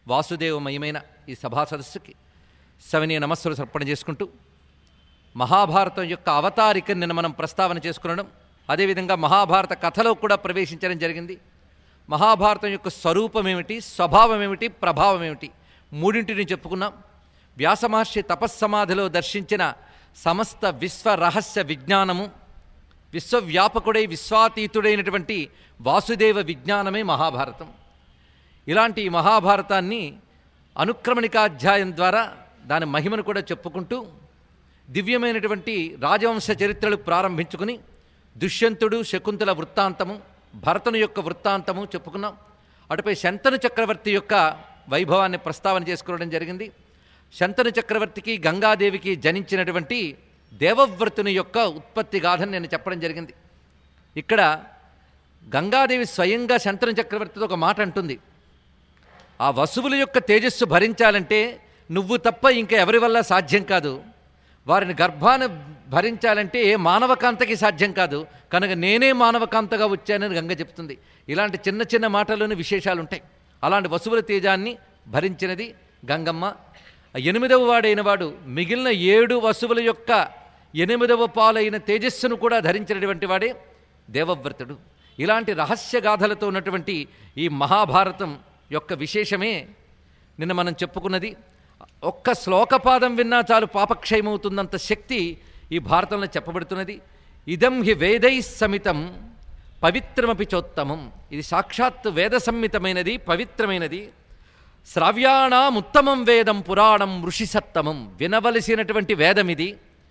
వాసుదేవమయమైన ఈ సభా సదస్సుకి సవినీయ నమస్సులు సమర్పణ చేసుకుంటూ మహాభారతం యొక్క అవతారికని నిన్న మనం ప్రస్తావన చేసుకునడం అదేవిధంగా మహాభారత కథలో కూడా ప్రవేశించడం జరిగింది మహాభారతం యొక్క స్వరూపం ఏమిటి స్వభావం ఏమిటి ప్రభావం ఏమిటి మూడింటిని చెప్పుకున్నాం వ్యాసమహర్షి తపస్సమాధిలో దర్శించిన సమస్త విశ్వ రహస్య విజ్ఞానము విశ్వవ్యాపకుడై విశ్వాతీతుడైనటువంటి వాసుదేవ విజ్ఞానమే మహాభారతం ఇలాంటి ఈ మహాభారతాన్ని అనుక్రమణికాధ్యాయం ద్వారా దాని మహిమను కూడా చెప్పుకుంటూ దివ్యమైనటువంటి రాజవంశ చరిత్రలు ప్రారంభించుకుని దుష్యంతుడు శకుంతల వృత్తాంతము భరతుని యొక్క వృత్తాంతము చెప్పుకున్నాం అటుపై శంతను చక్రవర్తి యొక్క వైభవాన్ని ప్రస్తావన చేసుకోవడం జరిగింది శంతను చక్రవర్తికి గంగాదేవికి జనించినటువంటి దేవవ్రతుని యొక్క ఉత్పత్తి గాథని నేను చెప్పడం జరిగింది ఇక్కడ గంగాదేవి స్వయంగా శంతను చక్రవర్తితో ఒక మాట అంటుంది ఆ వసువుల యొక్క తేజస్సు భరించాలంటే నువ్వు తప్ప ఇంకా ఎవరి వల్ల సాధ్యం కాదు వారిని గర్భాన్ని భరించాలంటే ఏ మానవకాంతకి సాధ్యం కాదు కనుక నేనే మానవకాంతగా వచ్చానని గంగ చెప్తుంది ఇలాంటి చిన్న చిన్న మాటల్లోని విశేషాలు ఉంటాయి అలాంటి వసువుల తేజాన్ని భరించినది గంగమ్మ ఆ ఎనిమిదవ వాడైన వాడు మిగిలిన ఏడు వసువుల యొక్క ఎనిమిదవ పాలైన తేజస్సును కూడా ధరించినటువంటి వాడే దేవవ్రతుడు ఇలాంటి రహస్య గాథలతో ఉన్నటువంటి ఈ మహాభారతం యొక్క విశేషమే నిన్న మనం చెప్పుకున్నది ఒక్క శ్లోకపాదం విన్నా చాలు పాపక్షయమవుతుందంత శక్తి ఈ భారతంలో చెప్పబడుతున్నది ఇదం హి వేదై సమితం పవిత్రమపి చోత్తమం ఇది సాక్షాత్ వేద సంహితమైనది పవిత్రమైనది శ్రావ్యాణముత్తమం వేదం పురాణం ఋషిసత్తమం వినవలసినటువంటి వేదం ఇది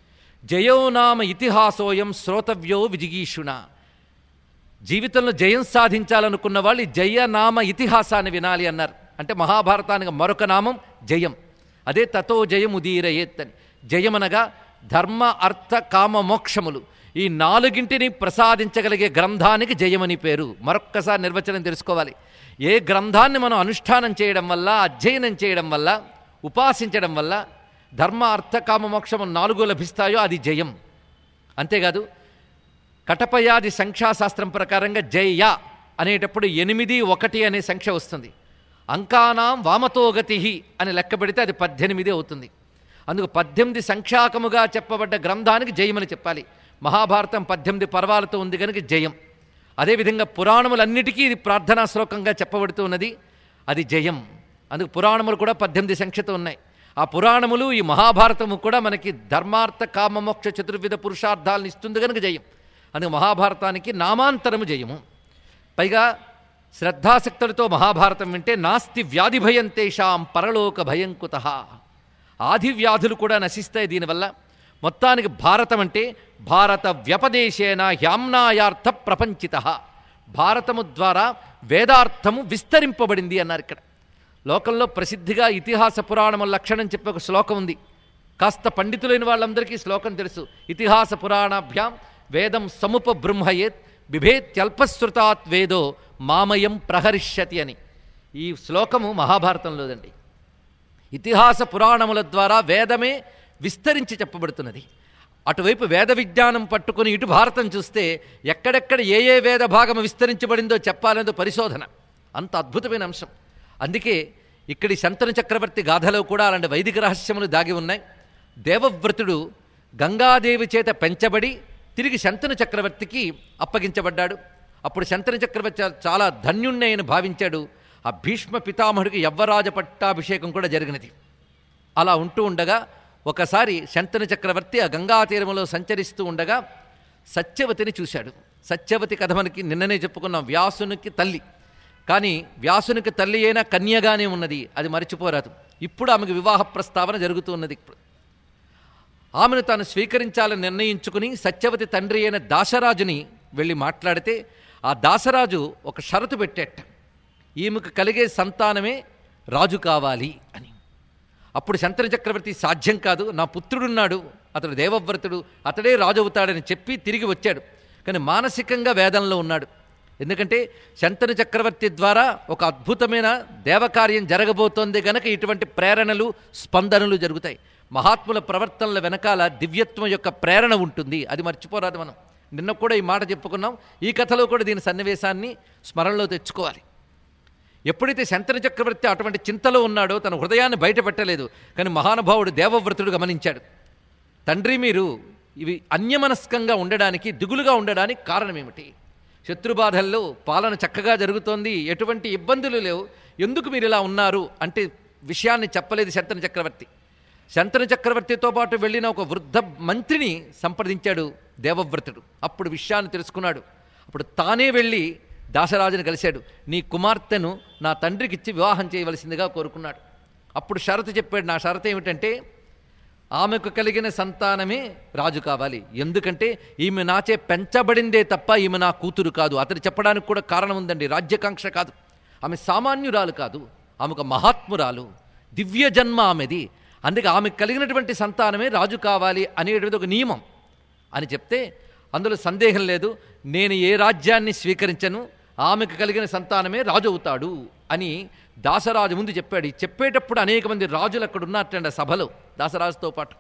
జయోనామ ఇతిహాసోయం శ్రోతవ్యో విజిగీషుణ జీవితంలో జయం సాధించాలనుకున్న వాళ్ళు ఈ జయనామ ఇతిహాసాన్ని వినాలి అన్నారు అంటే మహాభారతానికి మరొక నామం జయం అదే తతో జయం ఉదీరయేత్ అని జయమనగా ధర్మ అర్థ కామ మోక్షములు ఈ నాలుగింటిని ప్రసాదించగలిగే గ్రంథానికి జయమని పేరు మరొక్కసారి నిర్వచనం తెలుసుకోవాలి ఏ గ్రంథాన్ని మనం అనుష్ఠానం చేయడం వల్ల అధ్యయనం చేయడం వల్ల ఉపాసించడం వల్ల ధర్మ అర్థ కామ మోక్షము నాలుగు లభిస్తాయో అది జయం అంతేకాదు కటపయాది సంఖ్యాశాస్త్రం ప్రకారంగా జయ అనేటప్పుడు ఎనిమిది ఒకటి అనే సంఖ్య వస్తుంది అంకానాం వామతోగతి అని లెక్క పెడితే అది పద్దెనిమిది అవుతుంది అందుకు పద్దెనిమిది సంఖ్యాకముగా చెప్పబడ్డ గ్రంథానికి జయమని చెప్పాలి మహాభారతం పద్దెనిమిది పర్వాలతో ఉంది కనుక జయం అదేవిధంగా పురాణములన్నిటికీ ఇది ప్రార్థనా శ్లోకంగా చెప్పబడుతూ ఉన్నది అది జయం అందుకు పురాణములు కూడా పద్దెనిమిది సంఖ్యతో ఉన్నాయి ఆ పురాణములు ఈ మహాభారతము కూడా మనకి ధర్మార్థ కామమోక్ష చతుర్విధ పురుషార్థాలను ఇస్తుంది కనుక జయం అందుకు మహాభారతానికి నామాంతరము జయము పైగా శ్రద్ధాసక్తులతో మహాభారతం వింటే నాస్తి వ్యాధి భయం తేషాం పరలోక భయంకుత ఆది వ్యాధులు కూడా నశిస్తాయి దీనివల్ల మొత్తానికి భారతం అంటే భారత వ్యపదేశేన హ్యామ్నాయార్థ ప్రపంచిత భారతము ద్వారా వేదార్థము విస్తరింపబడింది అన్నారు ఇక్కడ లోకంలో ప్రసిద్ధిగా ఇతిహాస పురాణముల లక్షణం చెప్పే ఒక శ్లోకం ఉంది కాస్త పండితులైన వాళ్ళందరికీ ఈ శ్లోకం తెలుసు ఇతిహాస పురాణాభ్యాం వేదం సముప బ్రహ్మయేత్ బిభేత్యల్పశ్రుతాత్ వేదో మామయం ప్రహరిష్యతి అని ఈ శ్లోకము మహాభారతంలోదండి ఇతిహాస పురాణముల ద్వారా వేదమే విస్తరించి చెప్పబడుతున్నది అటువైపు వేద విజ్ఞానం పట్టుకుని ఇటు భారతం చూస్తే ఎక్కడెక్కడ ఏ ఏ వేద భాగము విస్తరించబడిందో చెప్పాలనేదో పరిశోధన అంత అద్భుతమైన అంశం అందుకే ఇక్కడి శంతను చక్రవర్తి గాథలో కూడా అలాంటి వైదిక రహస్యములు దాగి ఉన్నాయి దేవవ్రతుడు గంగాదేవి చేత పెంచబడి తిరిగి శంతను చక్రవర్తికి అప్పగించబడ్డాడు అప్పుడు శంతను చక్రవర్తి చాలా ధన్యుణ్ణి అని భావించాడు ఆ భీష్మ పితామహుడికి యవ్వరాజ పట్టాభిషేకం కూడా జరిగినది అలా ఉంటూ ఉండగా ఒకసారి శంతను చక్రవర్తి ఆ గంగా తీరములో సంచరిస్తూ ఉండగా సత్యవతిని చూశాడు సత్యవతి కథ మనకి నిన్ననే చెప్పుకున్నాం వ్యాసునికి తల్లి కానీ వ్యాసునికి తల్లి అయినా కన్యగానే ఉన్నది అది మర్చిపోరాదు ఇప్పుడు ఆమెకు వివాహ ప్రస్తావన జరుగుతూ ఉన్నది ఇప్పుడు ఆమెను తాను స్వీకరించాలని నిర్ణయించుకుని సత్యవతి తండ్రి అయిన దాసరాజుని వెళ్ళి మాట్లాడితే ఆ దాసరాజు ఒక షరతు పెట్టేట ఈమెకు కలిగే సంతానమే రాజు కావాలి అని అప్పుడు శంతన చక్రవర్తి సాధ్యం కాదు నా పుత్రుడున్నాడు అతడు దేవవ్రతుడు అతడే రాజు అవుతాడని చెప్పి తిరిగి వచ్చాడు కానీ మానసికంగా వేదంలో ఉన్నాడు ఎందుకంటే శంతను చక్రవర్తి ద్వారా ఒక అద్భుతమైన దేవకార్యం జరగబోతోంది గనక ఇటువంటి ప్రేరణలు స్పందనలు జరుగుతాయి మహాత్ముల ప్రవర్తనల వెనకాల దివ్యత్వం యొక్క ప్రేరణ ఉంటుంది అది మర్చిపోరాదు మనం నిన్న కూడా ఈ మాట చెప్పుకున్నాం ఈ కథలో కూడా దీని సన్నివేశాన్ని స్మరణలో తెచ్చుకోవాలి ఎప్పుడైతే శంతన చక్రవర్తి అటువంటి చింతలో ఉన్నాడో తన హృదయాన్ని బయటపెట్టలేదు కానీ మహానుభావుడు దేవవ్రతుడు గమనించాడు తండ్రి మీరు ఇవి అన్యమనస్కంగా ఉండడానికి దిగులుగా ఉండడానికి కారణం ఏమిటి శత్రుబాధల్లో పాలన చక్కగా జరుగుతోంది ఎటువంటి ఇబ్బందులు లేవు ఎందుకు మీరు ఇలా ఉన్నారు అంటే విషయాన్ని చెప్పలేదు శంతన చక్రవర్తి శంతన చక్రవర్తితో పాటు వెళ్ళిన ఒక వృద్ధ మంత్రిని సంప్రదించాడు దేవవ్రతుడు అప్పుడు విషయాన్ని తెలుసుకున్నాడు అప్పుడు తానే వెళ్ళి దాసరాజుని కలిశాడు నీ కుమార్తెను నా తండ్రికి ఇచ్చి వివాహం చేయవలసిందిగా కోరుకున్నాడు అప్పుడు షరతు చెప్పాడు నా షరతు ఏమిటంటే ఆమెకు కలిగిన సంతానమే రాజు కావాలి ఎందుకంటే ఈమె నాచే పెంచబడిందే తప్ప ఈమె నా కూతురు కాదు అతడు చెప్పడానికి కూడా కారణం ఉందండి రాజ్యకాంక్ష కాదు ఆమె సామాన్యురాలు కాదు ఆమెకు మహాత్మురాలు దివ్య జన్మ ఆమెది అందుకే ఆమెకు కలిగినటువంటి సంతానమే రాజు కావాలి అనేటువంటిది ఒక నియమం అని చెప్తే అందులో సందేహం లేదు నేను ఏ రాజ్యాన్ని స్వీకరించను ఆమెకు కలిగిన సంతానమే రాజు అవుతాడు అని దాసరాజు ముందు చెప్పాడు ఈ చెప్పేటప్పుడు అనేక మంది రాజులు అక్కడ ఉన్నట్టండి ఆ సభలో దాసరాజుతో పాటు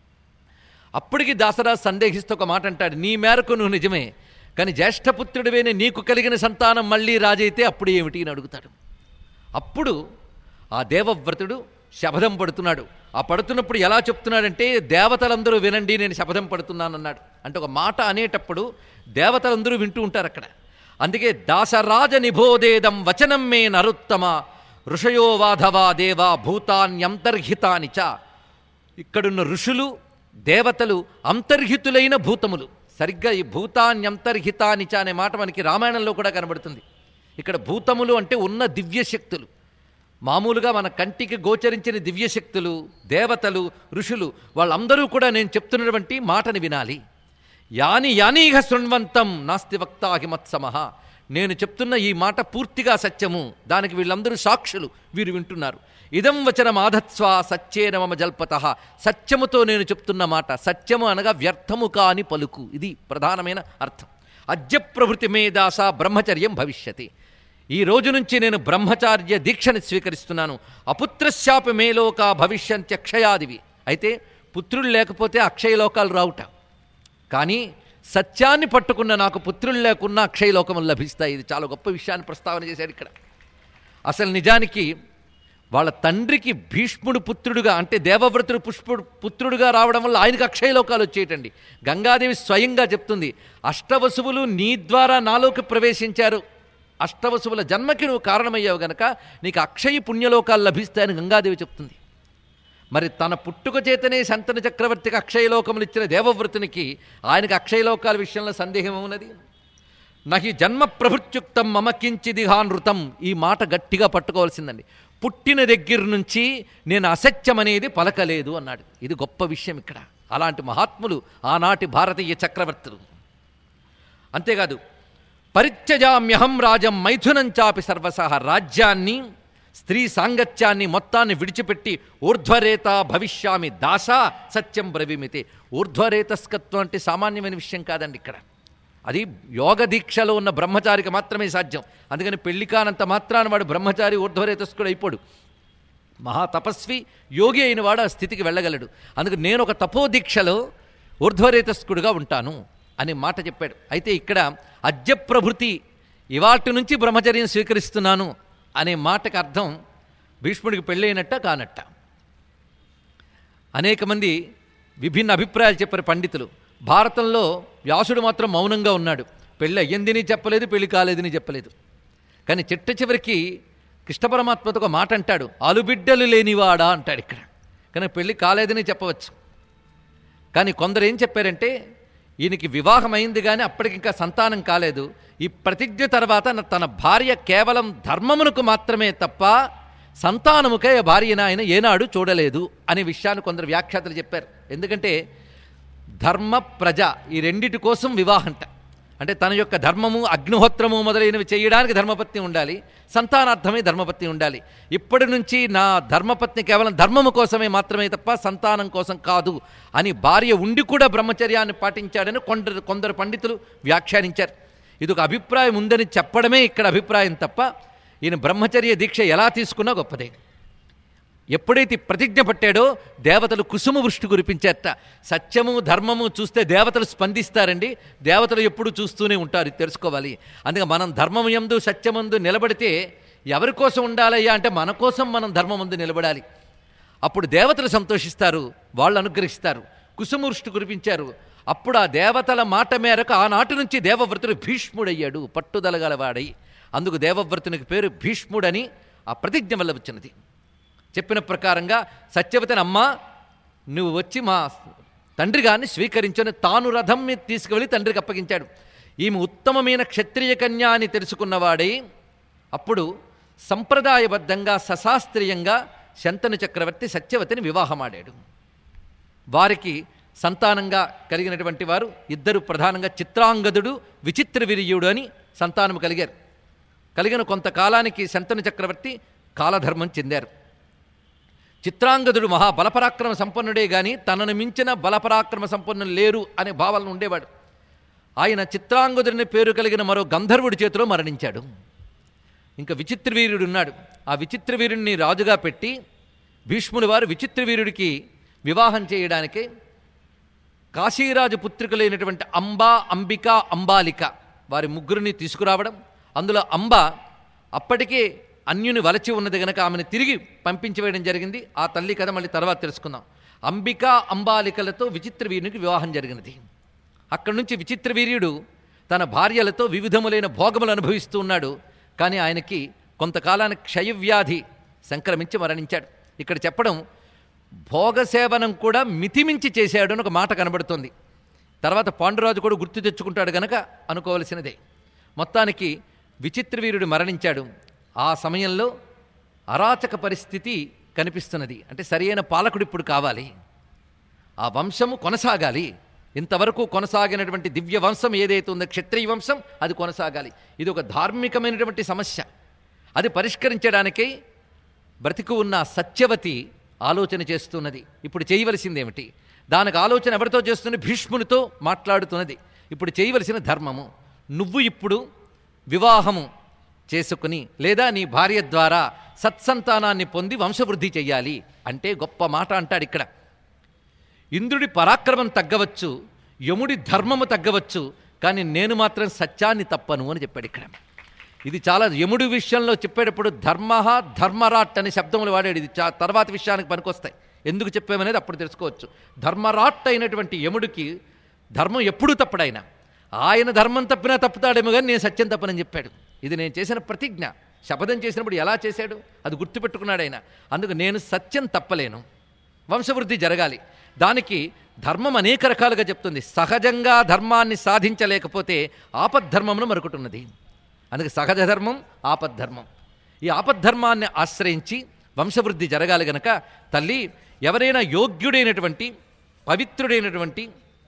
అప్పటికి దాసరాజు సందేహిస్తూ ఒక మాట అంటాడు నీ మేరకు నువ్వు నిజమే కానీ జ్యేష్ఠపుత్రుడివేనే నీకు కలిగిన సంతానం మళ్ళీ రాజైతే అప్పుడు ఏమిటి అని అడుగుతాడు అప్పుడు ఆ దేవవ్రతుడు శపథం పడుతున్నాడు ఆ పడుతున్నప్పుడు ఎలా చెప్తున్నాడంటే దేవతలందరూ వినండి నేను శపథం పడుతున్నానన్నాడు అంటే ఒక మాట అనేటప్పుడు దేవతలందరూ వింటూ ఉంటారు అక్కడ అందుకే దాసరాజ నిబోధేదం వచనం మే నరుత్తమ ఋషయో వాధవా దేవా భూతాన్యంతర్హితాని చ ఇక్కడున్న ఋషులు దేవతలు అంతర్హితులైన భూతములు సరిగ్గా ఈ భూతాన్యంతర్హితానిచ అనే మాట మనకి రామాయణంలో కూడా కనబడుతుంది ఇక్కడ భూతములు అంటే ఉన్న దివ్యశక్తులు మామూలుగా మన కంటికి గోచరించిన దివ్యశక్తులు దేవతలు ఋషులు వాళ్ళందరూ కూడా నేను చెప్తున్నటువంటి మాటని వినాలి యాని యానీహ శృణ్వంతం నాస్తి వక్తాహి మత్సమః నేను చెప్తున్న ఈ మాట పూర్తిగా సత్యము దానికి వీళ్ళందరూ సాక్షులు వీరు వింటున్నారు ఇదం వచనం ఆధత్స్వ సత్యేన మమ జల్పత సత్యముతో నేను చెప్తున్న మాట సత్యము అనగా వ్యర్థము కాని పలుకు ఇది ప్రధానమైన అర్థం అద్య ప్రభృతి మే దాస బ్రహ్మచర్యం భవిష్యతి ఈ రోజు నుంచి నేను బ్రహ్మచార్య దీక్షని స్వీకరిస్తున్నాను అపుత్రశాప మేలోక భవిష్యంత్యక్షయాదివి అయితే పుత్రులు లేకపోతే అక్షయలోకాలు రావుట కానీ సత్యాన్ని పట్టుకున్న నాకు పుత్రులు లేకున్నా అక్షయలోకములు లభిస్తాయి ఇది చాలా గొప్ప విషయాన్ని ప్రస్తావన చేశాడు ఇక్కడ అసలు నిజానికి వాళ్ళ తండ్రికి భీష్ముడు పుత్రుడుగా అంటే దేవవ్రతుడు పుష్పుడు పుత్రుడుగా రావడం వల్ల ఆయనకు అక్షయలోకాలు వచ్చేయటండి గంగాదేవి స్వయంగా చెప్తుంది అష్టవసువులు నీ ద్వారా నాలోకి ప్రవేశించారు అష్టవసువుల జన్మకి నువ్వు కారణమయ్యావు గనక నీకు అక్షయ పుణ్యలోకాలు లభిస్తాయని గంగాదేవి చెప్తుంది మరి తన పుట్టుక చేతనే శంతన చక్రవర్తికి అక్షయలోకములు ఇచ్చిన దేవవ్రతునికి ఆయనకి అక్షయలోకాల విషయంలో సందేహం ఉన్నది నహి జన్మ ప్రభృత్యుక్తం మమ కించిదిహానృతం ఈ మాట గట్టిగా పట్టుకోవాల్సిందండి పుట్టిన దగ్గర నుంచి నేను అసత్యం అనేది పలకలేదు అన్నాడు ఇది గొప్ప విషయం ఇక్కడ అలాంటి మహాత్ములు ఆనాటి భారతీయ చక్రవర్తులు అంతేకాదు పరిత్యజామ్యహం రాజం మైథునం చాపి సర్వసహ రాజ్యాన్ని స్త్రీ సాంగత్యాన్ని మొత్తాన్ని విడిచిపెట్టి ఊర్ధ్వరేత భవిష్యామి దాస సత్యం బ్రవీమితే ఊర్ధ్వరేతస్కత్వం అంటే సామాన్యమైన విషయం కాదండి ఇక్కడ అది యోగ దీక్షలో ఉన్న బ్రహ్మచారికి మాత్రమే సాధ్యం అందుకని పెళ్లి కానంత మాత్రాన వాడు బ్రహ్మచారి ఊర్ధ్వరేతస్కుడు అయిపోడు మహా తపస్వి యోగి అయిన వాడు ఆ స్థితికి వెళ్ళగలడు అందుకు నేను ఒక తపోదీక్షలో ఊర్ధ్వరేతస్కుడుగా ఉంటాను అనే మాట చెప్పాడు అయితే ఇక్కడ అద్యప్రభృతి ఇవాటి నుంచి బ్రహ్మచర్యం స్వీకరిస్తున్నాను అనే మాటకు అర్థం భీష్ముడికి పెళ్ళైనట్ట కానట్ట అనేక మంది విభిన్న అభిప్రాయాలు చెప్పారు పండితులు భారతంలో వ్యాసుడు మాత్రం మౌనంగా ఉన్నాడు పెళ్ళి అయ్యిందిని చెప్పలేదు పెళ్లి కాలేదని చెప్పలేదు కానీ చిట్ట చివరికి కృష్ణ పరమాత్మతో ఒక మాట అంటాడు ఆలుబిడ్డలు లేనివాడా అంటాడు ఇక్కడ కానీ పెళ్లి కాలేదని చెప్పవచ్చు కానీ కొందరు ఏం చెప్పారంటే ఈయనకి వివాహం అయింది కానీ అప్పటికి ఇంకా సంతానం కాలేదు ఈ ప్రతిజ్ఞ తర్వాత న- తన భార్య కేవలం ధర్మమునకు మాత్రమే తప్ప సంతానముకే భార్యను ఆయన ఏనాడు చూడలేదు అనే విషయాన్ని కొందరు వ్యాఖ్యాతలు చెప్పారు ఎందుకంటే ధర్మ ప్రజ ఈ రెండిటి కోసం వివాహంట అంటే తన యొక్క ధర్మము అగ్నిహోత్రము మొదలైనవి చేయడానికి ధర్మపత్ని ఉండాలి సంతానార్థమే ధర్మపత్ని ఉండాలి ఇప్పటి నుంచి నా ధర్మపత్ని కేవలం ధర్మము కోసమే మాత్రమే తప్ప సంతానం కోసం కాదు అని భార్య ఉండి కూడా బ్రహ్మచర్యాన్ని పాటించాడని కొందరు కొందరు పండితులు వ్యాఖ్యానించారు ఇది ఒక అభిప్రాయం ఉందని చెప్పడమే ఇక్కడ అభిప్రాయం తప్ప ఈయన బ్రహ్మచర్య దీక్ష ఎలా తీసుకున్నా గొప్పదే ఎప్పుడైతే ఈ ప్రతిజ్ఞ పట్టాడో దేవతలు కుసుమ వృష్టి కురిపించారట సత్యము ధర్మము చూస్తే దేవతలు స్పందిస్తారండి దేవతలు ఎప్పుడు చూస్తూనే ఉంటారు ఇది తెలుసుకోవాలి అందుకే మనం ధర్మం ఎందు సత్యమందు నిలబడితే ఎవరి కోసం ఉండాలయ్యా అంటే మన కోసం మనం ధర్మం ముందు నిలబడాలి అప్పుడు దేవతలు సంతోషిస్తారు వాళ్ళు అనుగ్రహిస్తారు కుసుమృష్టి కురిపించారు అప్పుడు ఆ దేవతల మాట మేరకు ఆనాటి నుంచి దేవవ్రతుడు భీష్ముడయ్యాడు పట్టుదల గలవాడై అందుకు దేవవ్రతునికి పేరు భీష్ముడని ఆ ప్రతిజ్ఞ వల్ల వచ్చినది చెప్పిన ప్రకారంగా సత్యవతిని అమ్మ నువ్వు వచ్చి మా తండ్రి గారిని స్వీకరించని తాను రథం మీద తీసుకువెళ్ళి తండ్రికి అప్పగించాడు ఈమె ఉత్తమమైన క్షత్రియ కన్య అని తెలుసుకున్నవాడై అప్పుడు సంప్రదాయబద్ధంగా సశాస్త్రీయంగా శంతను చక్రవర్తి సత్యవతిని వివాహమాడాడు వారికి సంతానంగా కలిగినటువంటి వారు ఇద్దరు ప్రధానంగా చిత్రాంగదుడు విచిత్ర విరియుడు అని సంతానము కలిగారు కలిగిన కొంతకాలానికి శంతను చక్రవర్తి కాలధర్మం చెందారు చిత్రాంగదుడు మహా బలపరాక్రమ సంపన్నుడే గాని తనను మించిన బలపరాక్రమ సంపన్నులు లేరు అనే భావన ఉండేవాడు ఆయన చిత్రాంగదుడిని పేరు కలిగిన మరో గంధర్వుడి చేతిలో మరణించాడు ఇంకా విచిత్రవీరుడు ఉన్నాడు ఆ విచిత్రవీరుడిని రాజుగా పెట్టి భీష్ముని వారు విచిత్రవీరుడికి వివాహం చేయడానికి కాశీరాజు పుత్రికలైనటువంటి అంబా అంబిక అంబాలిక వారి ముగ్గురిని తీసుకురావడం అందులో అంబ అప్పటికే అన్యుని వలచి ఉన్నది గనక ఆమెను తిరిగి పంపించి వేయడం జరిగింది ఆ తల్లి కథ మళ్ళీ తర్వాత తెలుసుకుందాం అంబిక అంబాలికలతో విచిత్రవీరునికి వివాహం జరిగినది అక్కడి నుంచి విచిత్రవీర్యుడు తన భార్యలతో వివిధములైన భోగములు అనుభవిస్తూ ఉన్నాడు కానీ ఆయనకి కొంతకాలానికి క్షయవ్యాధి సంక్రమించి మరణించాడు ఇక్కడ చెప్పడం భోగసేవనం కూడా మితిమించి చేశాడు అని ఒక మాట కనబడుతోంది తర్వాత పాండురాజు కూడా గుర్తు తెచ్చుకుంటాడు గనక అనుకోవలసినదే మొత్తానికి విచిత్రవీరుడు మరణించాడు ఆ సమయంలో అరాచక పరిస్థితి కనిపిస్తున్నది అంటే సరియైన పాలకుడు ఇప్పుడు కావాలి ఆ వంశము కొనసాగాలి ఇంతవరకు కొనసాగినటువంటి దివ్య వంశం ఏదైతే ఉందో క్షత్రియ వంశం అది కొనసాగాలి ఇది ఒక ధార్మికమైనటువంటి సమస్య అది పరిష్కరించడానికై బ్రతికు ఉన్న సత్యవతి ఆలోచన చేస్తున్నది ఇప్పుడు చేయవలసిందేమిటి దానికి ఆలోచన ఎవరితో చేస్తుంది భీష్మునితో మాట్లాడుతున్నది ఇప్పుడు చేయవలసిన ధర్మము నువ్వు ఇప్పుడు వివాహము చేసుకుని లేదా నీ భార్య ద్వారా సత్సంతానాన్ని పొంది వంశవృద్ధి చెయ్యాలి అంటే గొప్ప మాట అంటాడు ఇక్కడ ఇంద్రుడి పరాక్రమం తగ్గవచ్చు యముడి ధర్మము తగ్గవచ్చు కానీ నేను మాత్రం సత్యాన్ని తప్పను అని చెప్పాడు ఇక్కడ ఇది చాలా యముడి విషయంలో చెప్పేటప్పుడు ధర్మ ధర్మరాట్ అనే శబ్దములు వాడాడు ఇది చా తర్వాత విషయానికి పనికొస్తాయి ఎందుకు చెప్పామనేది అప్పుడు తెలుసుకోవచ్చు ధర్మరాట్ అయినటువంటి యముడికి ధర్మం ఎప్పుడూ తప్పడాయన ఆయన ధర్మం తప్పినా తప్పుతాడేమో కానీ నేను సత్యం తప్పనని చెప్పాడు ఇది నేను చేసిన ప్రతిజ్ఞ శపథం చేసినప్పుడు ఎలా చేశాడు అది గుర్తుపెట్టుకున్నాడు ఆయన అందుకు నేను సత్యం తప్పలేను వంశవృద్ధి జరగాలి దానికి ధర్మం అనేక రకాలుగా చెప్తుంది సహజంగా ధర్మాన్ని సాధించలేకపోతే ఆపద్ధర్మమును మరొకటున్నది అందుకే సహజ ధర్మం ఆపద్ధర్మం ఈ ఆపద్ధర్మాన్ని ఆశ్రయించి వంశవృద్ధి జరగాలి గనక తల్లి ఎవరైనా యోగ్యుడైనటువంటి పవిత్రుడైనటువంటి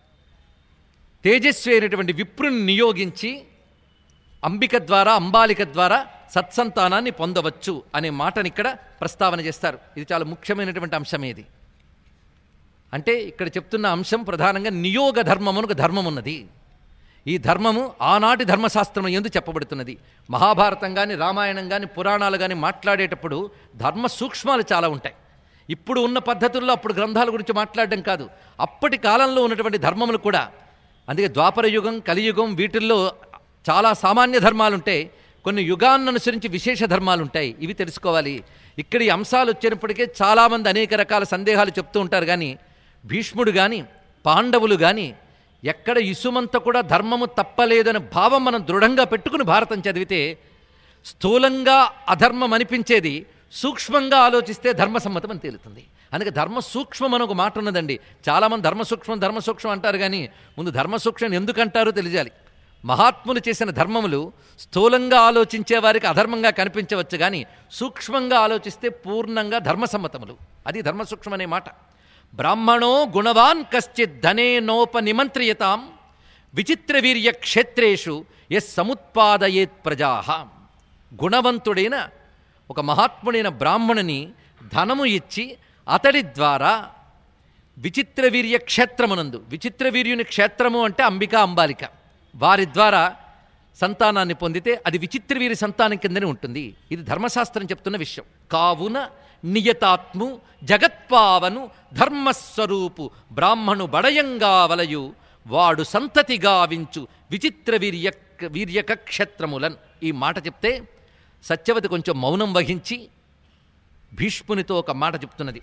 తేజస్వి అయినటువంటి విప్రుని నియోగించి అంబిక ద్వారా అంబాలిక ద్వారా సత్సంతానాన్ని పొందవచ్చు అనే మాటని ఇక్కడ ప్రస్తావన చేస్తారు ఇది చాలా ముఖ్యమైనటువంటి అంశం ఇది అంటే ఇక్కడ చెప్తున్న అంశం ప్రధానంగా నియోగ ధర్మం అని ఒక ధర్మం ఉన్నది ఈ ధర్మము ఆనాటి ధర్మశాస్త్రం ఎందు చెప్పబడుతున్నది మహాభారతం కానీ రామాయణం కానీ పురాణాలు కానీ మాట్లాడేటప్పుడు ధర్మ సూక్ష్మాలు చాలా ఉంటాయి ఇప్పుడు ఉన్న పద్ధతుల్లో అప్పుడు గ్రంథాల గురించి మాట్లాడడం కాదు అప్పటి కాలంలో ఉన్నటువంటి ధర్మములు కూడా అందుకే ద్వాపర యుగం కలియుగం వీటిల్లో చాలా సామాన్య ధర్మాలు ఉంటాయి కొన్ని యుగాన్ని అనుసరించి విశేష ధర్మాలు ఉంటాయి ఇవి తెలుసుకోవాలి ఇక్కడ ఈ అంశాలు వచ్చినప్పటికే చాలామంది అనేక రకాల సందేహాలు చెప్తూ ఉంటారు కానీ భీష్ముడు కానీ పాండవులు కానీ ఎక్కడ ఇసుమంత కూడా ధర్మము తప్పలేదనే భావం మనం దృఢంగా పెట్టుకుని భారతం చదివితే స్థూలంగా అధర్మం అనిపించేది సూక్ష్మంగా ఆలోచిస్తే ధర్మసమ్మతం అని తేలుతుంది అందుకే ధర్మ సూక్ష్మం అని ఒక మాట ఉన్నదండి చాలామంది ధర్మ సూక్ష్మం ధర్మ సూక్ష్మం అంటారు కానీ ముందు ధర్మ సూక్ష్మం ఎందుకు అంటారో తెలియాలి మహాత్ములు చేసిన ధర్మములు స్థూలంగా ఆలోచించే వారికి అధర్మంగా కనిపించవచ్చు కానీ సూక్ష్మంగా ఆలోచిస్తే పూర్ణంగా ధర్మసమ్మతములు అది ధర్మ సూక్ష్మం అనే మాట బ్రాహ్మణో గుణవాన్ కశ్చిత్ ధనేనోప నిమంత్రియతాం విచిత్ర వీర్య క్షేత్రేషు ఎస్ సముత్పాదయేత్ ప్రజాహ గుణవంతుడైన ఒక మహాత్ముడైన బ్రాహ్మణుని ధనము ఇచ్చి అతడి ద్వారా విచిత్ర వీర్య క్షేత్రమునందు విచిత్ర వీర్యుని క్షేత్రము అంటే అంబిక అంబాలిక వారి ద్వారా సంతానాన్ని పొందితే అది విచిత్ర వీరి సంతానం కిందనే ఉంటుంది ఇది ధర్మశాస్త్రం చెప్తున్న విషయం కావున నియతాత్ము జగత్పావను ధర్మస్వరూపు బ్రాహ్మణు బడయంగా వలయు వాడు సంతతి గావించు విచిత్ర వీర్య వీర్యక క్షేత్రములన్ ఈ మాట చెప్తే సత్యవతి కొంచెం మౌనం వహించి భీష్మునితో ఒక మాట చెప్తున్నది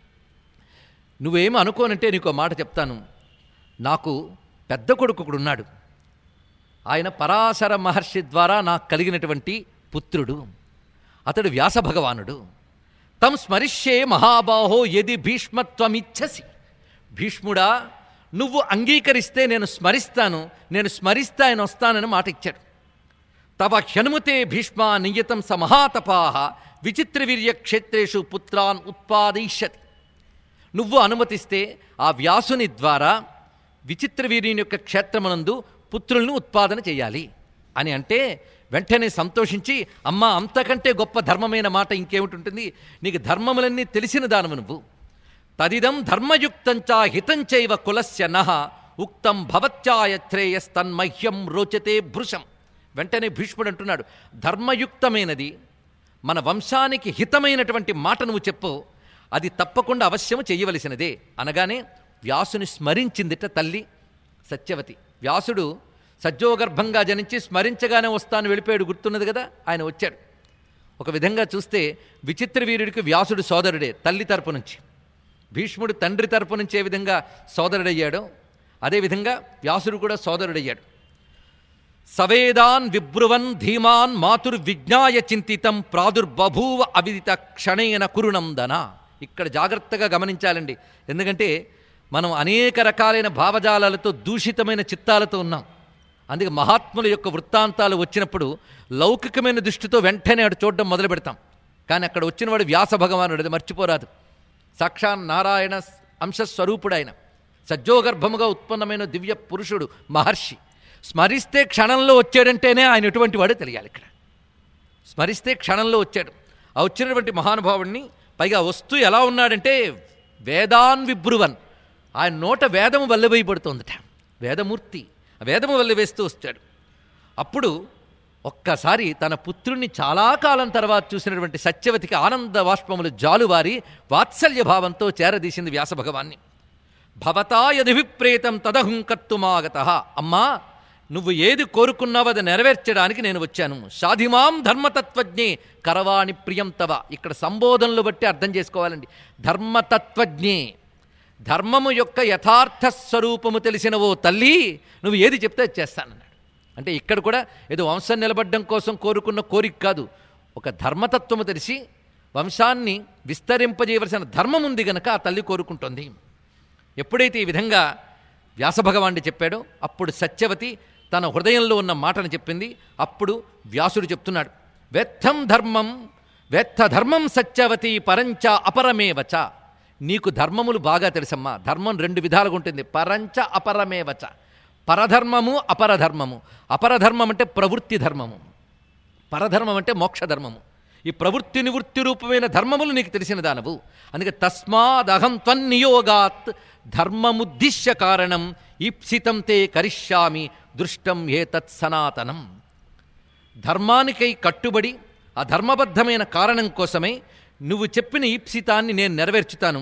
నువ్వేమి అనుకోనంటే నీకు మాట చెప్తాను నాకు పెద్ద కొడుకు ఒకడు ఉన్నాడు ఆయన పరాశర మహర్షి ద్వారా నాకు కలిగినటువంటి పుత్రుడు అతడు వ్యాస భగవానుడు తం స్మరిష్యే మహాబాహో యది భీష్మత్వమిచ్చసి భీష్ముడా నువ్వు అంగీకరిస్తే నేను స్మరిస్తాను నేను స్మరిస్తే ఆయన వస్తానని మాట ఇచ్చాడు తవ హ్యనుమతే భీష్మ నియతం స మహాతపాహ విచిత్రవీర్య క్షేత్రేషు పుత్రాన్ ఉత్పాదయిష్యతి నువ్వు అనుమతిస్తే ఆ వ్యాసుని ద్వారా విచిత్రవీర్యుని యొక్క క్షేత్రమునందు పుత్రులను ఉత్పాదన చేయాలి అని అంటే వెంటనే సంతోషించి అమ్మ అంతకంటే గొప్ప ధర్మమైన మాట ఇంకేమిటి ఉంటుంది నీకు ధర్మములన్నీ తెలిసిన దానము నువ్వు తదిదం ధర్మయుక్తంచా హితంచైవ కులస్య నహ ఉక్తం భవత్యాయశ్రేయస్తన్మహ్యం రోచతే భృశం వెంటనే భీష్ముడు అంటున్నాడు ధర్మయుక్తమైనది మన వంశానికి హితమైనటువంటి మాట నువ్వు చెప్పు అది తప్పకుండా అవశ్యము చేయవలసినదే అనగానే వ్యాసుని స్మరించిందిట తల్లి సత్యవతి వ్యాసుడు సజ్జోగర్భంగా జనించి స్మరించగానే వస్తాను వెళ్ళిపోయాడు గుర్తున్నది కదా ఆయన వచ్చాడు ఒక విధంగా చూస్తే విచిత్ర వీరుడికి వ్యాసుడు సోదరుడే తల్లి తరపు నుంచి భీష్ముడు తండ్రి తరపు నుంచి ఏ విధంగా సోదరుడయ్యాడో అదేవిధంగా వ్యాసుడు కూడా సోదరుడయ్యాడు సవేదాన్ విబ్రువన్ ధీమాన్ మాతుర్విజ్ఞాయ చింతితం ప్రాదుర్బభూవ అవిదిత క్షణేన కురునందన ఇక్కడ జాగ్రత్తగా గమనించాలండి ఎందుకంటే మనం అనేక రకాలైన భావజాలాలతో దూషితమైన చిత్తాలతో ఉన్నాం అందుకే మహాత్ముల యొక్క వృత్తాంతాలు వచ్చినప్పుడు లౌకికమైన దృష్టితో వెంటనే అటు చూడడం మొదలు పెడతాం కానీ అక్కడ వచ్చినవాడు వ్యాస భగవానుడు అది మర్చిపోరాదు సాక్షాన్ నారాయణ అంశస్వరూపుడు ఆయన సజ్జోగర్భముగా ఉత్పన్నమైన దివ్య పురుషుడు మహర్షి స్మరిస్తే క్షణంలో వచ్చాడంటేనే ఆయన ఎటువంటి వాడో తెలియాలి ఇక్కడ స్మరిస్తే క్షణంలో వచ్చాడు ఆ వచ్చినటువంటి మహానుభావుడిని పైగా వస్తూ ఎలా ఉన్నాడంటే వేదాన్ విబ్రువన్ ఆయన నోట వేదము వల్లవేయబడుతోందట వేదమూర్తి ఆ వేదము వల్లవేస్తూ వస్తాడు అప్పుడు ఒక్కసారి తన పుత్రుణ్ణి చాలా కాలం తర్వాత చూసినటువంటి సత్యవతికి ఆనంద బాష్పములు జాలువారి వాత్సల్య భావంతో చేరదీసింది వ్యాసభగవాన్ని భవతా యదిభిప్రేతం తదహుం కర్తుమాగత అమ్మా నువ్వు ఏది కోరుకున్నావో అది నెరవేర్చడానికి నేను వచ్చాను షాధిమాం ధర్మతత్వజ్ఞే కరవాణి ప్రియం తవ ఇక్కడ సంబోధనలు బట్టి అర్థం చేసుకోవాలండి ధర్మతత్వజ్ఞే ధర్మము యొక్క యథార్థ స్వరూపము తెలిసిన ఓ తల్లి నువ్వు ఏది చెప్తే అది చేస్తానన్నాడు అంటే ఇక్కడ కూడా ఏదో వంశం నిలబడ్డం కోసం కోరుకున్న కోరిక కాదు ఒక ధర్మతత్వము తెలిసి వంశాన్ని విస్తరింపజేయవలసిన ధర్మం ఉంది గనక ఆ తల్లి కోరుకుంటుంది ఎప్పుడైతే ఈ విధంగా వ్యాసభగవానుడు చెప్పాడో అప్పుడు సత్యవతి తన హృదయంలో ఉన్న మాటను చెప్పింది అప్పుడు వ్యాసుడు చెప్తున్నాడు వెత్థం ధర్మం వెత్థ ధర్మం సత్యవతి పరంచ అపరమేవచ నీకు ధర్మములు బాగా తెలుసమ్మా ధర్మం రెండు విధాలుగా ఉంటుంది పరంచ అపరమేవచ పరధర్మము అపరధర్మము అపరధర్మం అంటే ప్రవృత్తి ధర్మము పరధర్మం అంటే మోక్షధర్మము ఈ ప్రవృత్తి నివృత్తి రూపమైన ధర్మములు నీకు తెలిసిన దానవు అందుకే తస్మాదహం త్వన్నియోగాత్ ధర్మముద్దిశ్య కారణం ఈప్సితం తే కరిష్యామి దృష్టం ఏ తత్సనాతనం ధర్మానికై కట్టుబడి ఆ ధర్మబద్ధమైన కారణం కోసమే నువ్వు చెప్పిన ఈప్సితాన్ని నేను నెరవేర్చుతాను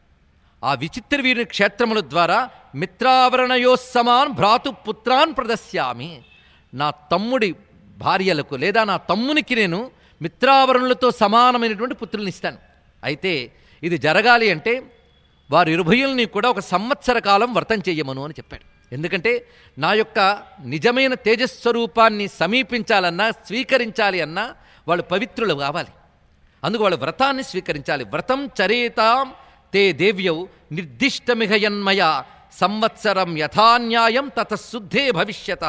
ఆ విచిత్ర వీరుని క్షేత్రముల ద్వారా మిత్రావరణయోస్సమాన్ భ్రాతు పుత్రాన్ ప్రదశ్యామి నా తమ్ముడి భార్యలకు లేదా నా తమ్మునికి నేను మిత్రావరణులతో సమానమైనటువంటి పుత్రుల్ని ఇస్తాను అయితే ఇది జరగాలి అంటే వారి ఇరుభయుల్ని కూడా ఒక సంవత్సర కాలం వ్రతం చెయ్యమను అని చెప్పాడు ఎందుకంటే నా యొక్క నిజమైన తేజస్వరూపాన్ని సమీపించాలన్నా స్వీకరించాలి అన్నా వాళ్ళు పవిత్రులు కావాలి అందుకు వాళ్ళు వ్రతాన్ని స్వీకరించాలి వ్రతం చరేతాం తే దేవ్యౌ నిర్దిష్టమిహ యన్మయ సంవత్సరం యథాన్యాయం తతశుద్ధే భవిష్యత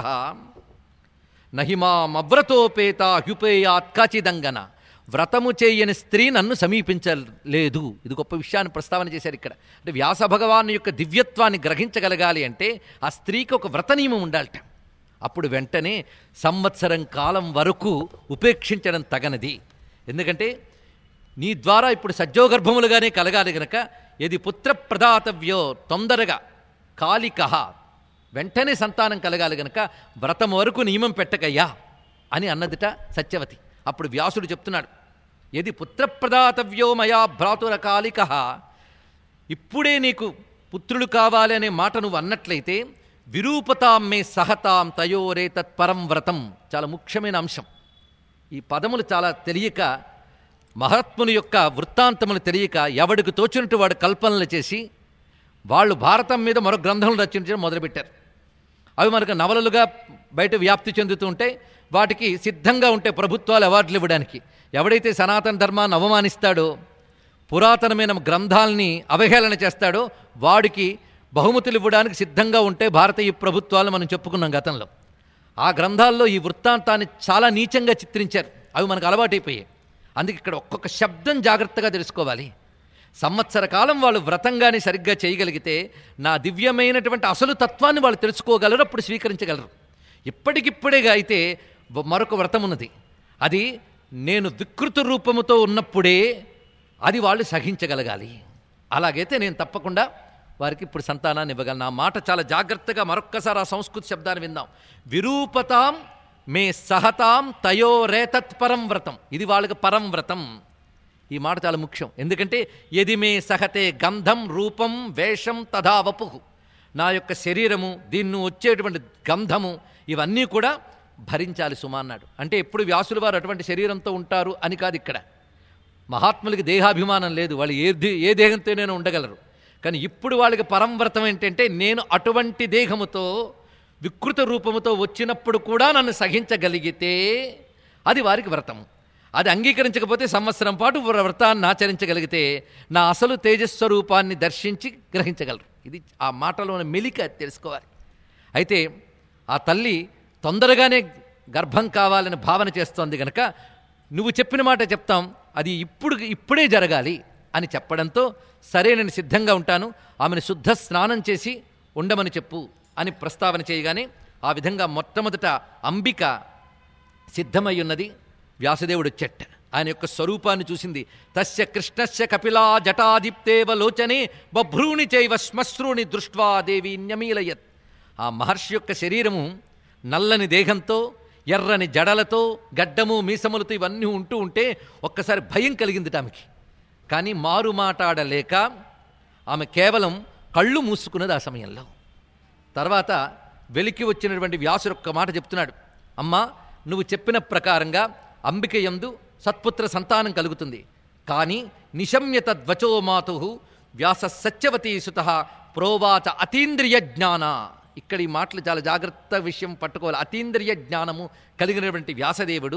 నహిమామవ్రతోపేత హ్యుపేయాత్ కాచిదంగన వ్రతము చేయని స్త్రీ నన్ను సమీపించలేదు ఇది గొప్ప విషయాన్ని ప్రస్తావన చేశారు ఇక్కడ అంటే వ్యాస భగవాను యొక్క దివ్యత్వాన్ని గ్రహించగలగాలి అంటే ఆ స్త్రీకి ఒక వ్రత నియమం ఉండాలట అప్పుడు వెంటనే సంవత్సరం కాలం వరకు ఉపేక్షించడం తగనది ఎందుకంటే నీ ద్వారా ఇప్పుడు సజ్జోగర్భములుగానే కలగాలి గనక ఇది పుత్ర ప్రదాతవ్యో తొందరగా కాలిక వెంటనే సంతానం కలగాలి గనక వ్రతం వరకు నియమం పెట్టకయ్యా అని అన్నదిట సత్యవతి అప్పుడు వ్యాసుడు చెప్తున్నాడు ఏది పుత్రప్రదాతవ్యో మయా భ్రాతుర కాలిక ఇప్పుడే నీకు పుత్రులు కావాలి అనే మాట నువ్వు అన్నట్లయితే విరూపతాం మే సహతాం తయోరే తత్పరం వ్రతం చాలా ముఖ్యమైన అంశం ఈ పదములు చాలా తెలియక మహాత్ముని యొక్క వృత్తాంతములు తెలియక ఎవడికి తోచినట్టు వాడు కల్పనలు చేసి వాళ్ళు భారతం మీద మరో గ్రంథం రచించడం మొదలుపెట్టారు అవి మనకు నవలలుగా బయట వ్యాప్తి చెందుతూ ఉంటాయి వాటికి సిద్ధంగా ఉంటే ప్రభుత్వాలు అవార్డులు ఇవ్వడానికి ఎవడైతే సనాతన ధర్మాన్ని అవమానిస్తాడో పురాతనమైన గ్రంథాలని అవహేళన చేస్తాడో వాడికి బహుమతులు ఇవ్వడానికి సిద్ధంగా ఉంటే భారతీయ ప్రభుత్వాలు మనం చెప్పుకున్నాం గతంలో ఆ గ్రంథాల్లో ఈ వృత్తాంతాన్ని చాలా నీచంగా చిత్రించారు అవి మనకు అలవాటైపోయాయి అందుకే ఇక్కడ ఒక్కొక్క శబ్దం జాగ్రత్తగా తెలుసుకోవాలి సంవత్సర కాలం వాళ్ళు వ్రతంగానే సరిగ్గా చేయగలిగితే నా దివ్యమైనటువంటి అసలు తత్వాన్ని వాళ్ళు తెలుసుకోగలరు అప్పుడు స్వీకరించగలరు ఇప్పటికిప్పుడేగా అయితే వ- మరొక వ్రతం ఉన్నది అది నేను వికృత రూపముతో ఉన్నప్పుడే అది వాళ్ళు సహించగలగాలి అలాగైతే నేను తప్పకుండా వారికి ఇప్పుడు సంతానాన్ని ఇవ్వగలను ఆ మాట చాలా జాగ్రత్తగా మరొక్కసారి ఆ సంస్కృత శబ్దాన్ని విందాం విరూపతాం మే సహతాం తయోరేతత్ పరం వ్రతం ఇది వాళ్ళకి పరం వ్రతం ఈ మాట చాలా ముఖ్యం ఎందుకంటే ఎది మే సహతే గంధం రూపం వేషం తథా వపుహు నా యొక్క శరీరము దీన్ని వచ్చేటువంటి గంధము ఇవన్నీ కూడా భరించాలి సుమా అన్నాడు అంటే ఎప్పుడు వ్యాసుల వారు అటువంటి శరీరంతో ఉంటారు అని కాదు ఇక్కడ మహాత్ములకి దేహాభిమానం లేదు వాళ్ళు ఏ దే- ఏ దేహంతోనైనా ఉండగలరు కానీ ఇప్పుడు వాళ్ళకి పరంవ్రతం ఏంటంటే నేను అటువంటి దేహముతో వికృత రూపముతో వచ్చినప్పుడు కూడా నన్ను సహించగలిగితే అది వారికి వ్రతము అది అంగీకరించకపోతే సంవత్సరం పాటు వ్ర- వ్రతాన్ని ఆచరించగలిగితే నా అసలు తేజస్వరూపాన్ని దర్శించి గ్రహించగలరు ఇది ఆ మాటలోని మెలిక తెలుసుకోవాలి అయితే ఆ తల్లి తొందరగానే గర్భం కావాలని భావన చేస్తోంది గనక నువ్వు చెప్పిన మాట చెప్తాం అది ఇప్పుడు ఇప్పుడే జరగాలి అని చెప్పడంతో సరే నేను సిద్ధంగా ఉంటాను ఆమెను శుద్ధ స్నానం చేసి ఉండమని చెప్పు అని ప్రస్తావన చేయగానే ఆ విధంగా మొట్టమొదట అంబిక సిద్ధమై ఉన్నది వ్యాసదేవుడు చెట్ట ఆయన యొక్క స్వరూపాన్ని చూసింది తస్య కృష్ణస్య కపిలా జటాదిప్తేవ లోచనే బభ్రూణి చైవ శ్మశ్రూణి దృష్ట్వా దేవి న్యమీలయత్ ఆ మహర్షి యొక్క శరీరము నల్లని దేహంతో ఎర్రని జడలతో గడ్డము మీసములతో ఇవన్నీ ఉంటూ ఉంటే ఒక్కసారి భయం కలిగింది ఆమెకి కానీ మారు మాట్లాడలేక ఆమె కేవలం కళ్ళు మూసుకున్నది ఆ సమయంలో తర్వాత వెలికి వచ్చినటువంటి వ్యాసుడు ఒక్క మాట చెప్తున్నాడు అమ్మా నువ్వు చెప్పిన ప్రకారంగా అంబిక యందు సత్పుత్ర సంతానం కలుగుతుంది కానీ నిశమ్య తద్వచో మాతు వ్యాస సత్యవతీ సుత ప్రోవాచ అతీంద్రియ జ్ఞాన ఇక్కడ ఈ మాటలు చాలా జాగ్రత్త విషయం పట్టుకోవాలి అతీంద్రియ జ్ఞానము కలిగినటువంటి వ్యాసదేవుడు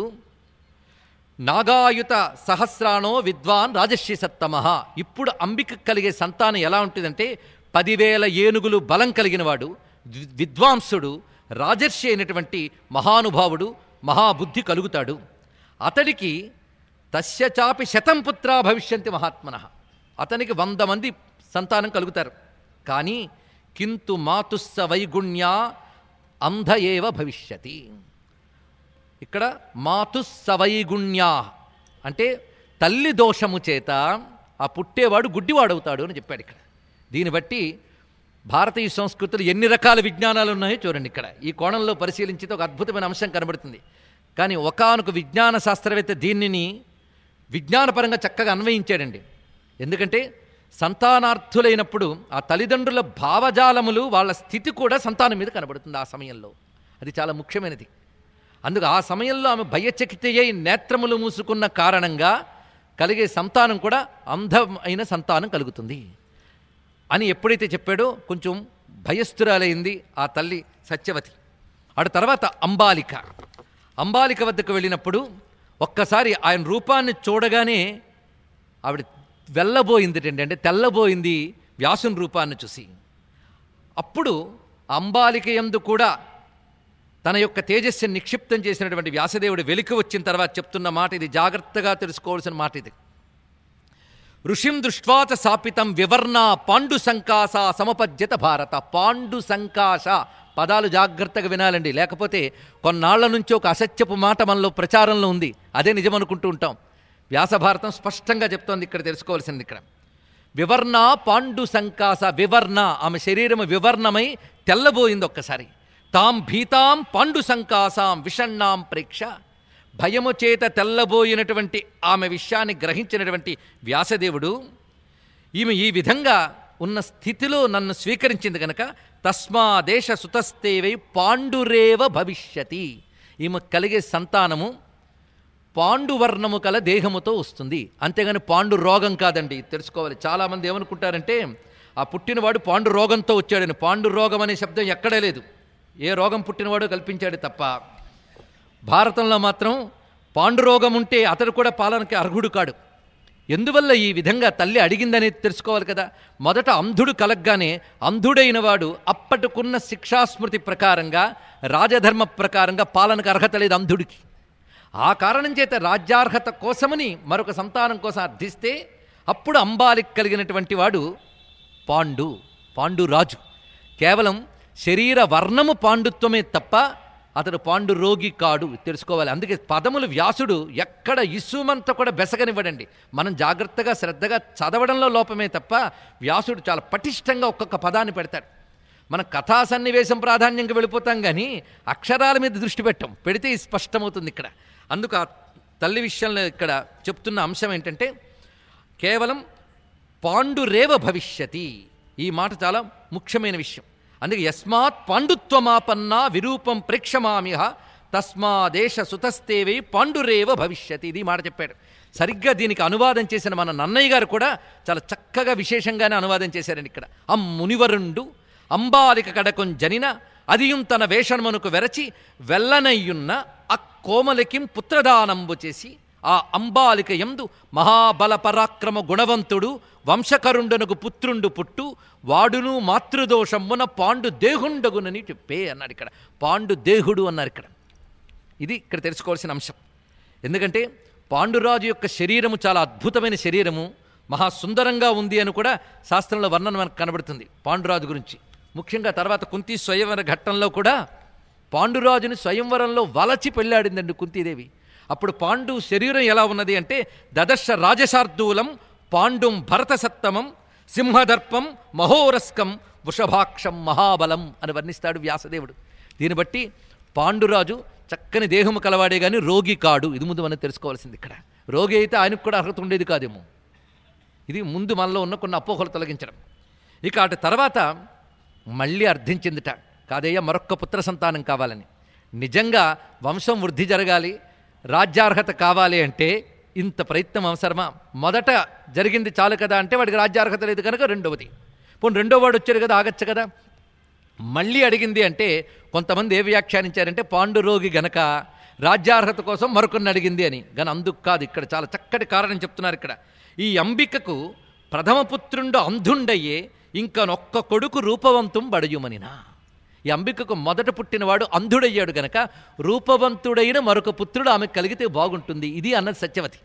నాగాయుత సహస్రాణో విద్వాన్ రాజర్షి సత్తమ ఇప్పుడు అంబిక కలిగే సంతానం ఎలా ఉంటుందంటే పదివేల ఏనుగులు బలం కలిగినవాడు వి- విద్వాంసుడు రాజర్షి అయినటువంటి మహానుభావుడు మహాబుద్ధి కలుగుతాడు అతడికి తస్య చాపి శతం పుత్రా భవిష్యంతి మహాత్మన అతనికి వంద మంది సంతానం కలుగుతారు కానీ కింతు మాతుస్స వైగుణ్య అంధ ఏవ భవిష్యతి ఇక్కడ మాతు సవైగుణ్యా అంటే తల్లి దోషము చేత ఆ పుట్టేవాడు గుడ్డివాడవుతాడు అని చెప్పాడు ఇక్కడ దీన్ని బట్టి భారతీయ సంస్కృతిలో ఎన్ని రకాల విజ్ఞానాలు ఉన్నాయో చూడండి ఇక్కడ ఈ కోణంలో పరిశీలించితే ఒక అద్భుతమైన అంశం కనబడుతుంది కానీ ఒకానొక విజ్ఞాన శాస్త్రవేత్త దీనిని విజ్ఞానపరంగా చక్కగా అన్వయించాడండి ఎందుకంటే సంతానార్థులైనప్పుడు ఆ తల్లిదండ్రుల భావజాలములు వాళ్ళ స్థితి కూడా సంతానం మీద కనబడుతుంది ఆ సమయంలో అది చాలా ముఖ్యమైనది అందుకు ఆ సమయంలో ఆమె భయచకితయ్యై నేత్రములు మూసుకున్న కారణంగా కలిగే సంతానం కూడా అంధమైన సంతానం కలుగుతుంది అని ఎప్పుడైతే చెప్పాడో కొంచెం భయస్థురాలైంది ఆ తల్లి సత్యవతి ఆడ తర్వాత అంబాలిక అంబాలిక వద్దకు వెళ్ళినప్పుడు ఒక్కసారి ఆయన రూపాన్ని చూడగానే ఆవిడ వెళ్ళబోయింది అంటే తెల్లబోయింది వ్యాసుని రూపాన్ని చూసి అప్పుడు అంబాలిక యందు కూడా తన యొక్క తేజస్సుని నిక్షిప్తం చేసినటువంటి వ్యాసదేవుడు వెలికి వచ్చిన తర్వాత చెప్తున్న మాట ఇది జాగ్రత్తగా తెలుసుకోవాల్సిన మాట ఇది ఋషిం దృష్ట్వాచ సాపితం వివర్ణ పాండు సంకాస సమపద్యత భారత పాండు సంకాస పదాలు జాగ్రత్తగా వినాలండి లేకపోతే కొన్నాళ్ల నుంచి ఒక అసత్యపు మాట మనలో ప్రచారంలో ఉంది అదే నిజం అనుకుంటూ ఉంటాం వ్యాసభారతం స్పష్టంగా చెప్తోంది ఇక్కడ తెలుసుకోవాల్సింది ఇక్కడ వివర్ణ పాండు సంకాస వివర్ణ ఆమె శరీరం వివర్ణమై తెల్లబోయింది ఒక్కసారి తాం భీతాం పాండు సంకాసాం విషణ్ణాం ప్రేక్ష భయము చేత తెల్లబోయినటువంటి ఆమె విషయాన్ని గ్రహించినటువంటి వ్యాసదేవుడు ఈమె ఈ విధంగా ఉన్న స్థితిలో నన్ను స్వీకరించింది గనక తస్మాదేశ సుతస్తేవై పాండురేవ భవిష్యతి ఈమె కలిగే సంతానము పాండువర్ణము కల దేహముతో వస్తుంది అంతేగాని పాండు రోగం కాదండి ఇది తెలుసుకోవాలి చాలామంది ఏమనుకుంటారంటే ఆ పుట్టినవాడు పాండు రోగంతో వచ్చాడని పాండు రోగం అనే శబ్దం ఎక్కడే లేదు ఏ రోగం పుట్టినవాడు కల్పించాడు తప్ప భారతంలో మాత్రం పాండురోగం ఉంటే అతడు కూడా పాలనకి అర్హుడు కాడు ఎందువల్ల ఈ విధంగా తల్లి అడిగిందనేది తెలుసుకోవాలి కదా మొదట అంధుడు కలగ్గానే అంధుడైన వాడు అప్పటికున్న శిక్షాస్మృతి ప్రకారంగా రాజధర్మ ప్రకారంగా పాలనకు అర్హత లేదు అంధుడికి ఆ కారణం చేత రాజ్యార్హత కోసమని మరొక సంతానం కోసం అర్థిస్తే అప్పుడు అంబాలికి కలిగినటువంటి వాడు పాండు పాండురాజు కేవలం శరీర వర్ణము పాండుత్వమే తప్ప అతడు పాండు రోగి కాడు తెలుసుకోవాలి అందుకే పదములు వ్యాసుడు ఎక్కడ ఇసుమంతా కూడా బెసగనివ్వడండి మనం జాగ్రత్తగా శ్రద్ధగా చదవడంలో లోపమే తప్ప వ్యాసుడు చాలా పటిష్టంగా ఒక్కొక్క పదాన్ని పెడతాడు మనం కథా సన్నివేశం ప్రాధాన్యంగా వెళ్ళిపోతాం కానీ అక్షరాల మీద దృష్టి పెట్టం పెడితే ఇది స్పష్టమవుతుంది ఇక్కడ అందుకు ఆ తల్లి విషయంలో ఇక్కడ చెప్తున్న అంశం ఏంటంటే కేవలం పాండురేవ భవిష్యతి ఈ మాట చాలా ముఖ్యమైన విషయం అందుకే యస్మాత్ పాండుత్వమాపన్నా విరూపం ప్రేక్షమామిహ తస్మాదేశ సుతస్తేవై పాండురేవ భవిష్యతి ఇది మాట చెప్పాడు సరిగ్గా దీనికి అనువాదం చేసిన మన నన్నయ్య గారు కూడా చాలా చక్కగా విశేషంగానే అనువాదం చేశారండి ఇక్కడ అం మునివరుండు అంబాలిక కడకొం జనిన అదియుం తన వేషణమునకు వెరచి వెల్లనయ్యున్న అక్కోమలికిం పుత్రదానంబు చేసి ఆ అంబాలిక యందు మహాబల పరాక్రమ గుణవంతుడు వంశకరుండనకు పుత్రుండు పుట్టు వాడును మాతృదోషమ్మున పాండు దేహుండగునని చెప్పే అన్నాడు ఇక్కడ పాండు దేహుడు అన్నారు ఇక్కడ ఇది ఇక్కడ తెలుసుకోవాల్సిన అంశం ఎందుకంటే పాండురాజు యొక్క శరీరము చాలా అద్భుతమైన శరీరము మహా సుందరంగా ఉంది అని కూడా శాస్త్రంలో వర్ణన మనకు కనబడుతుంది పాండురాజు గురించి ముఖ్యంగా తర్వాత కుంతి స్వయంవర ఘట్టంలో కూడా పాండురాజుని స్వయంవరంలో వలచి పెళ్ళాడిందండి కుంతీదేవి అప్పుడు పాండు శరీరం ఎలా ఉన్నది అంటే దదర్శ రాజశార్దూలం పాండుం భరతసత్తమం సింహదర్పం మహోరస్కం వృషభాక్షం మహాబలం అని వర్ణిస్తాడు వ్యాసదేవుడు దీన్ని బట్టి పాండురాజు చక్కని దేహము కలవాడే గాని రోగి కాడు ఇది ముందు మనం తెలుసుకోవాల్సింది ఇక్కడ రోగి అయితే ఆయనకు కూడా అర్హత ఉండేది కాదేమో ఇది ముందు మనలో ఉన్న కొన్ని అపోహలు తొలగించడం ఇక అటు తర్వాత మళ్ళీ అర్థించిందిట కాదయ్య మరొక్క పుత్ర సంతానం కావాలని నిజంగా వంశం వృద్ధి జరగాలి రాజ్యార్హత కావాలి అంటే ఇంత ప్రయత్నం అవసరమా మొదట జరిగింది చాలు కదా అంటే వాడికి రాజ్యార్హత లేదు కనుక రెండవది పోనీ రెండో వాడు వచ్చాడు కదా ఆగచ్చు కదా మళ్ళీ అడిగింది అంటే కొంతమంది ఏ వ్యాఖ్యానించారంటే పాండురోగి గనక రాజ్యార్హత కోసం మరొకరిని అడిగింది అని కానీ అందుకు కాదు ఇక్కడ చాలా చక్కటి కారణం చెప్తున్నారు ఇక్కడ ఈ అంబికకు ప్రథమ పుత్రుండు అంధుండయ్యే ఇంకనొక్క కొడుకు రూపవంతం బడయుమనినా ఈ అంబికకు మొదట పుట్టినవాడు అంధుడయ్యాడు గనక రూపవంతుడైన మరొక పుత్రుడు ఆమెకు కలిగితే బాగుంటుంది ఇది అన్నది సత్యవతి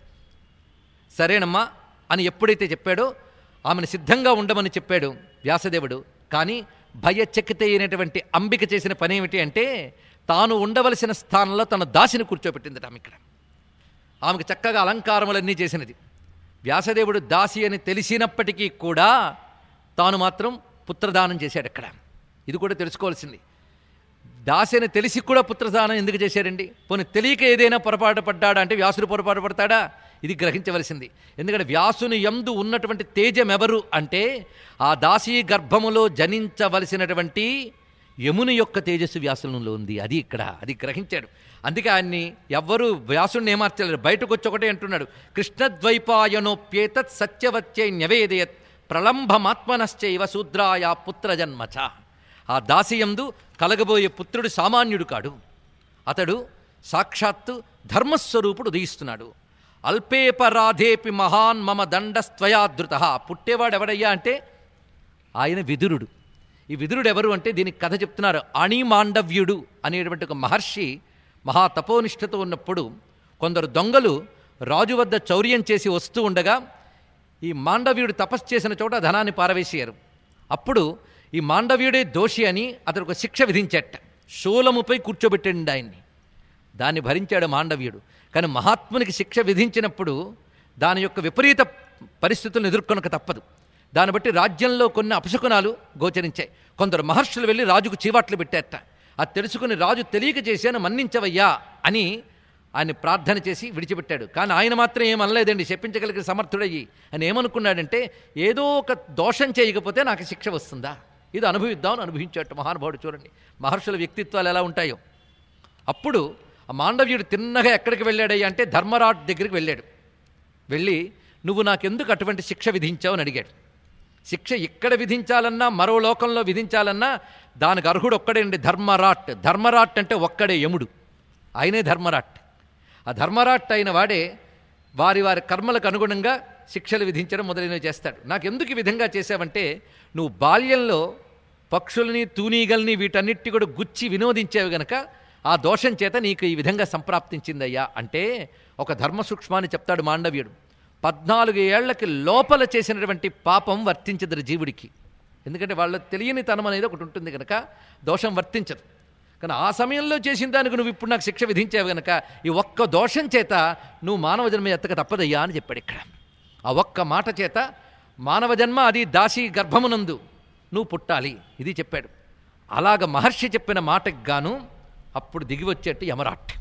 సరేనమ్మా అని ఎప్పుడైతే చెప్పాడో ఆమెను సిద్ధంగా ఉండమని చెప్పాడు వ్యాసదేవుడు కానీ భయచకిత అయినటువంటి అంబిక చేసిన పని ఏమిటి అంటే తాను ఉండవలసిన స్థానంలో తన దాసిని కూర్చోబెట్టిందట ఆమె ఇక్కడ ఆమెకు చక్కగా అలంకారములన్నీ చేసినది వ్యాసదేవుడు దాసి అని తెలిసినప్పటికీ కూడా తాను మాత్రం పుత్రదానం చేశాడు అక్కడ ఇది కూడా తెలుసుకోవాల్సింది దాసి అని తెలిసి కూడా పుత్రదానం ఎందుకు చేశారండి పోనీ తెలియక ఏదైనా పొరపాటు పడ్డాడా అంటే వ్యాసుడు పొరపాటు పడతాడా ఇది గ్రహించవలసింది ఎందుకంటే వ్యాసుని యందు ఉన్నటువంటి తేజం ఎవరు అంటే ఆ దాసీ గర్భములో జనించవలసినటువంటి యముని యొక్క తేజస్సు వ్యాసులంలో ఉంది అది ఇక్కడ అది గ్రహించాడు అందుకే ఆయన్ని ఎవ్వరూ వ్యాసుడిని ఏమార్చలేరు బయటకు వచ్చి ఒకటే అంటున్నాడు కృష్ణద్వైపాయనోప్యేతత్ సత్యవత్యై న్యవేదయత్ ప్రళంభమాత్మనశ్చైవ శూద్రాయ పుత్రజన్మచ ఆ దాసియందు కలగబోయే పుత్రుడు సామాన్యుడు కాడు అతడు సాక్షాత్తు ధర్మస్వరూపుడు ఉదయిస్తున్నాడు అల్పేపరాధేపి మహాన్ మమ దండస్త్వయాదృత పుట్టేవాడెవడయ్యా అంటే ఆయన విదురుడు ఈ విదురుడు ఎవరు అంటే దీనికి కథ చెప్తున్నారు అణిమాండవ్యుడు అనేటువంటి ఒక మహర్షి మహా తపోనిష్ఠతో ఉన్నప్పుడు కొందరు దొంగలు రాజు వద్ద చౌర్యం చేసి వస్తూ ఉండగా ఈ మాండవ్యుడు తపస్సు చేసిన చోట ధనాన్ని పారవేసారు అప్పుడు ఈ మాండవ్యుడే దోషి అని అతను ఒక శిక్ష విధించట శూలముపై కూర్చోబెట్టండి ఆయన్ని దాన్ని భరించాడు మాండవ్యుడు కానీ మహాత్మునికి శిక్ష విధించినప్పుడు దాని యొక్క విపరీత పరిస్థితులను ఎదుర్కొనక తప్పదు దాన్ని బట్టి రాజ్యంలో కొన్ని అపశకునాలు గోచరించాయి కొందరు మహర్షులు వెళ్ళి రాజుకు చీవాట్లు పెట్టారట అది తెలుసుకుని రాజు తెలియక చేశాను మన్నించవయ్యా అని ఆయన ప్రార్థన చేసి విడిచిపెట్టాడు కానీ ఆయన మాత్రం ఏం అనలేదండి చెప్పించగలిగిన సమర్థుడయ్యి అని ఏమనుకున్నాడంటే ఏదో ఒక దోషం చేయకపోతే నాకు శిక్ష వస్తుందా ఇది అనుభవిద్దామని అనుభవించాడు మహానుభావుడు చూడండి మహర్షుల వ్యక్తిత్వాలు ఎలా ఉంటాయో అప్పుడు ఆ మాండవ్యుడు తిన్నగా ఎక్కడికి వెళ్ళాడయ్యా అంటే ధర్మరాట్ దగ్గరికి వెళ్ళాడు వెళ్ళి నువ్వు నాకెందుకు అటువంటి శిక్ష విధించావు అని అడిగాడు శిక్ష ఇక్కడ విధించాలన్నా మరో లోకంలో విధించాలన్నా దానికి అర్హుడు ఒక్కడే అండి ధర్మరాట్ ధర్మరాట్ అంటే ఒక్కడే యముడు ఆయనే ధర్మరాట్ ఆ ధర్మరాట్ అయిన వాడే వారి వారి కర్మలకు అనుగుణంగా శిక్షలు విధించడం మొదలైనవి చేస్తాడు నాకు ఎందుకు ఈ విధంగా చేసావంటే నువ్వు బాల్యంలో పక్షుల్ని తూనీగల్ని వీటన్నిటి కూడా గుచ్చి వినోదించేవి గనక ఆ దోషం చేత నీకు ఈ విధంగా సంప్రాప్తించిందయ్యా అంటే ఒక ధర్మ సూక్ష్మాన్ని చెప్తాడు మాండవ్యుడు పద్నాలుగు ఏళ్లకి లోపల చేసినటువంటి పాపం వర్తించదు జీవుడికి ఎందుకంటే వాళ్ళ తెలియని తనం అనేది ఒకటి ఉంటుంది కనుక దోషం వర్తించదు కానీ ఆ సమయంలో చేసిన దానికి నువ్వు ఇప్పుడు నాకు శిక్ష విధించావు గనక ఈ ఒక్క దోషం చేత నువ్వు మానవ జన్మ ఎత్తక తప్పదయ్యా అని చెప్పాడు ఇక్కడ ఆ ఒక్క మాట చేత మానవ జన్మ అది దాసి గర్భమునందు నువ్వు పుట్టాలి ఇది చెప్పాడు అలాగ మహర్షి చెప్పిన మాటకు గాను అప్పుడు దిగి వచ్చేట్టు యమరాట్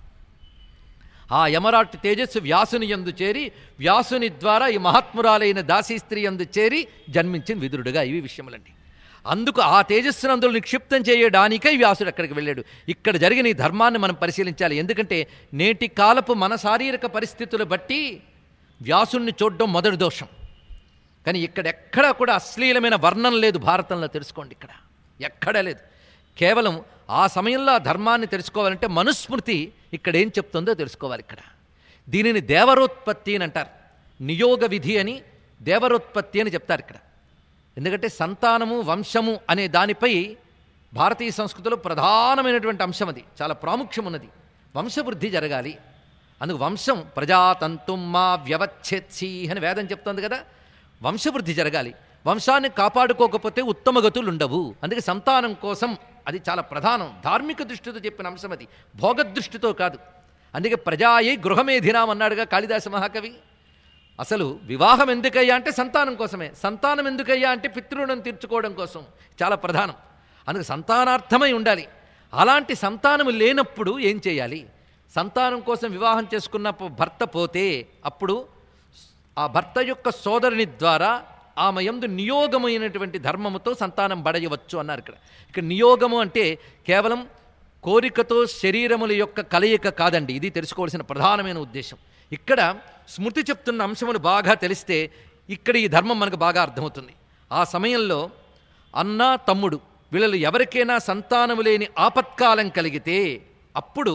ఆ యమరాట్ తేజస్సు వ్యాసుని యందు చేరి వ్యాసుని ద్వారా ఈ మహాత్మురాలైన దాసీ స్త్రీ యందు చేరి జన్మించిన విదురుడుగా ఇవి విషయములండి అందుకు ఆ తేజస్సునందులు నిక్షిప్తం చేయడానికై వ్యాసుడు అక్కడికి వెళ్ళాడు ఇక్కడ జరిగిన ఈ ధర్మాన్ని మనం పరిశీలించాలి ఎందుకంటే నేటి కాలపు మన శారీరక పరిస్థితులు బట్టి వ్యాసుణ్ణి చూడడం మొదటి దోషం కానీ ఇక్కడ ఎక్కడా కూడా అశ్లీలమైన వర్ణన లేదు భారతంలో తెలుసుకోండి ఇక్కడ ఎక్కడా లేదు కేవలం ఆ సమయంలో ఆ ధర్మాన్ని తెలుసుకోవాలంటే మనుస్మృతి ఇక్కడ ఏం చెప్తుందో తెలుసుకోవాలి ఇక్కడ దీనిని దేవరోత్పత్తి అని అంటారు నియోగ విధి అని దేవరోత్పత్తి అని చెప్తారు ఇక్కడ ఎందుకంటే సంతానము వంశము అనే దానిపై భారతీయ సంస్కృతిలో ప్రధానమైనటువంటి అంశం అది చాలా ప్రాముఖ్యం ఉన్నది వంశవృద్ధి జరగాలి అందుకు వంశం ప్రజాతంతుం మా వ్యవచ్ఛేత్సి అని వేదం చెప్తోంది కదా వంశవృద్ధి జరగాలి వంశాన్ని కాపాడుకోకపోతే ఉత్తమ గతులు ఉండవు అందుకే సంతానం కోసం అది చాలా ప్రధానం ధార్మిక దృష్టితో చెప్పిన అంశం అది భోగ దృష్టితో కాదు అందుకే ప్రజాయే గృహమేధినాం అన్నాడుగా కాళిదాస మహాకవి అసలు వివాహం ఎందుకయ్యా అంటే సంతానం కోసమే సంతానం ఎందుకయ్యా అంటే పితృణం తీర్చుకోవడం కోసం చాలా ప్రధానం అందుకు సంతానార్థమై ఉండాలి అలాంటి సంతానం లేనప్పుడు ఏం చేయాలి సంతానం కోసం వివాహం చేసుకున్న ప- భర్త పోతే అప్పుడు ఆ భర్త యొక్క సోదరుని ద్వారా ఆమె యందు నియోగమైనటువంటి ధర్మముతో సంతానం బడయవచ్చు అన్నారు ఇక్కడ ఇక్కడ నియోగము అంటే కేవలం కోరికతో శరీరముల యొక్క కలయిక కాదండి ఇది తెలుసుకోవాల్సిన ప్రధానమైన ఉద్దేశం ఇక్కడ స్మృతి చెప్తున్న అంశములు బాగా తెలిస్తే ఇక్కడ ఈ ధర్మం మనకు బాగా అర్థమవుతుంది ఆ సమయంలో అన్న తమ్ముడు వీళ్ళలో ఎవరికైనా సంతానము లేని ఆపత్కాలం కలిగితే అప్పుడు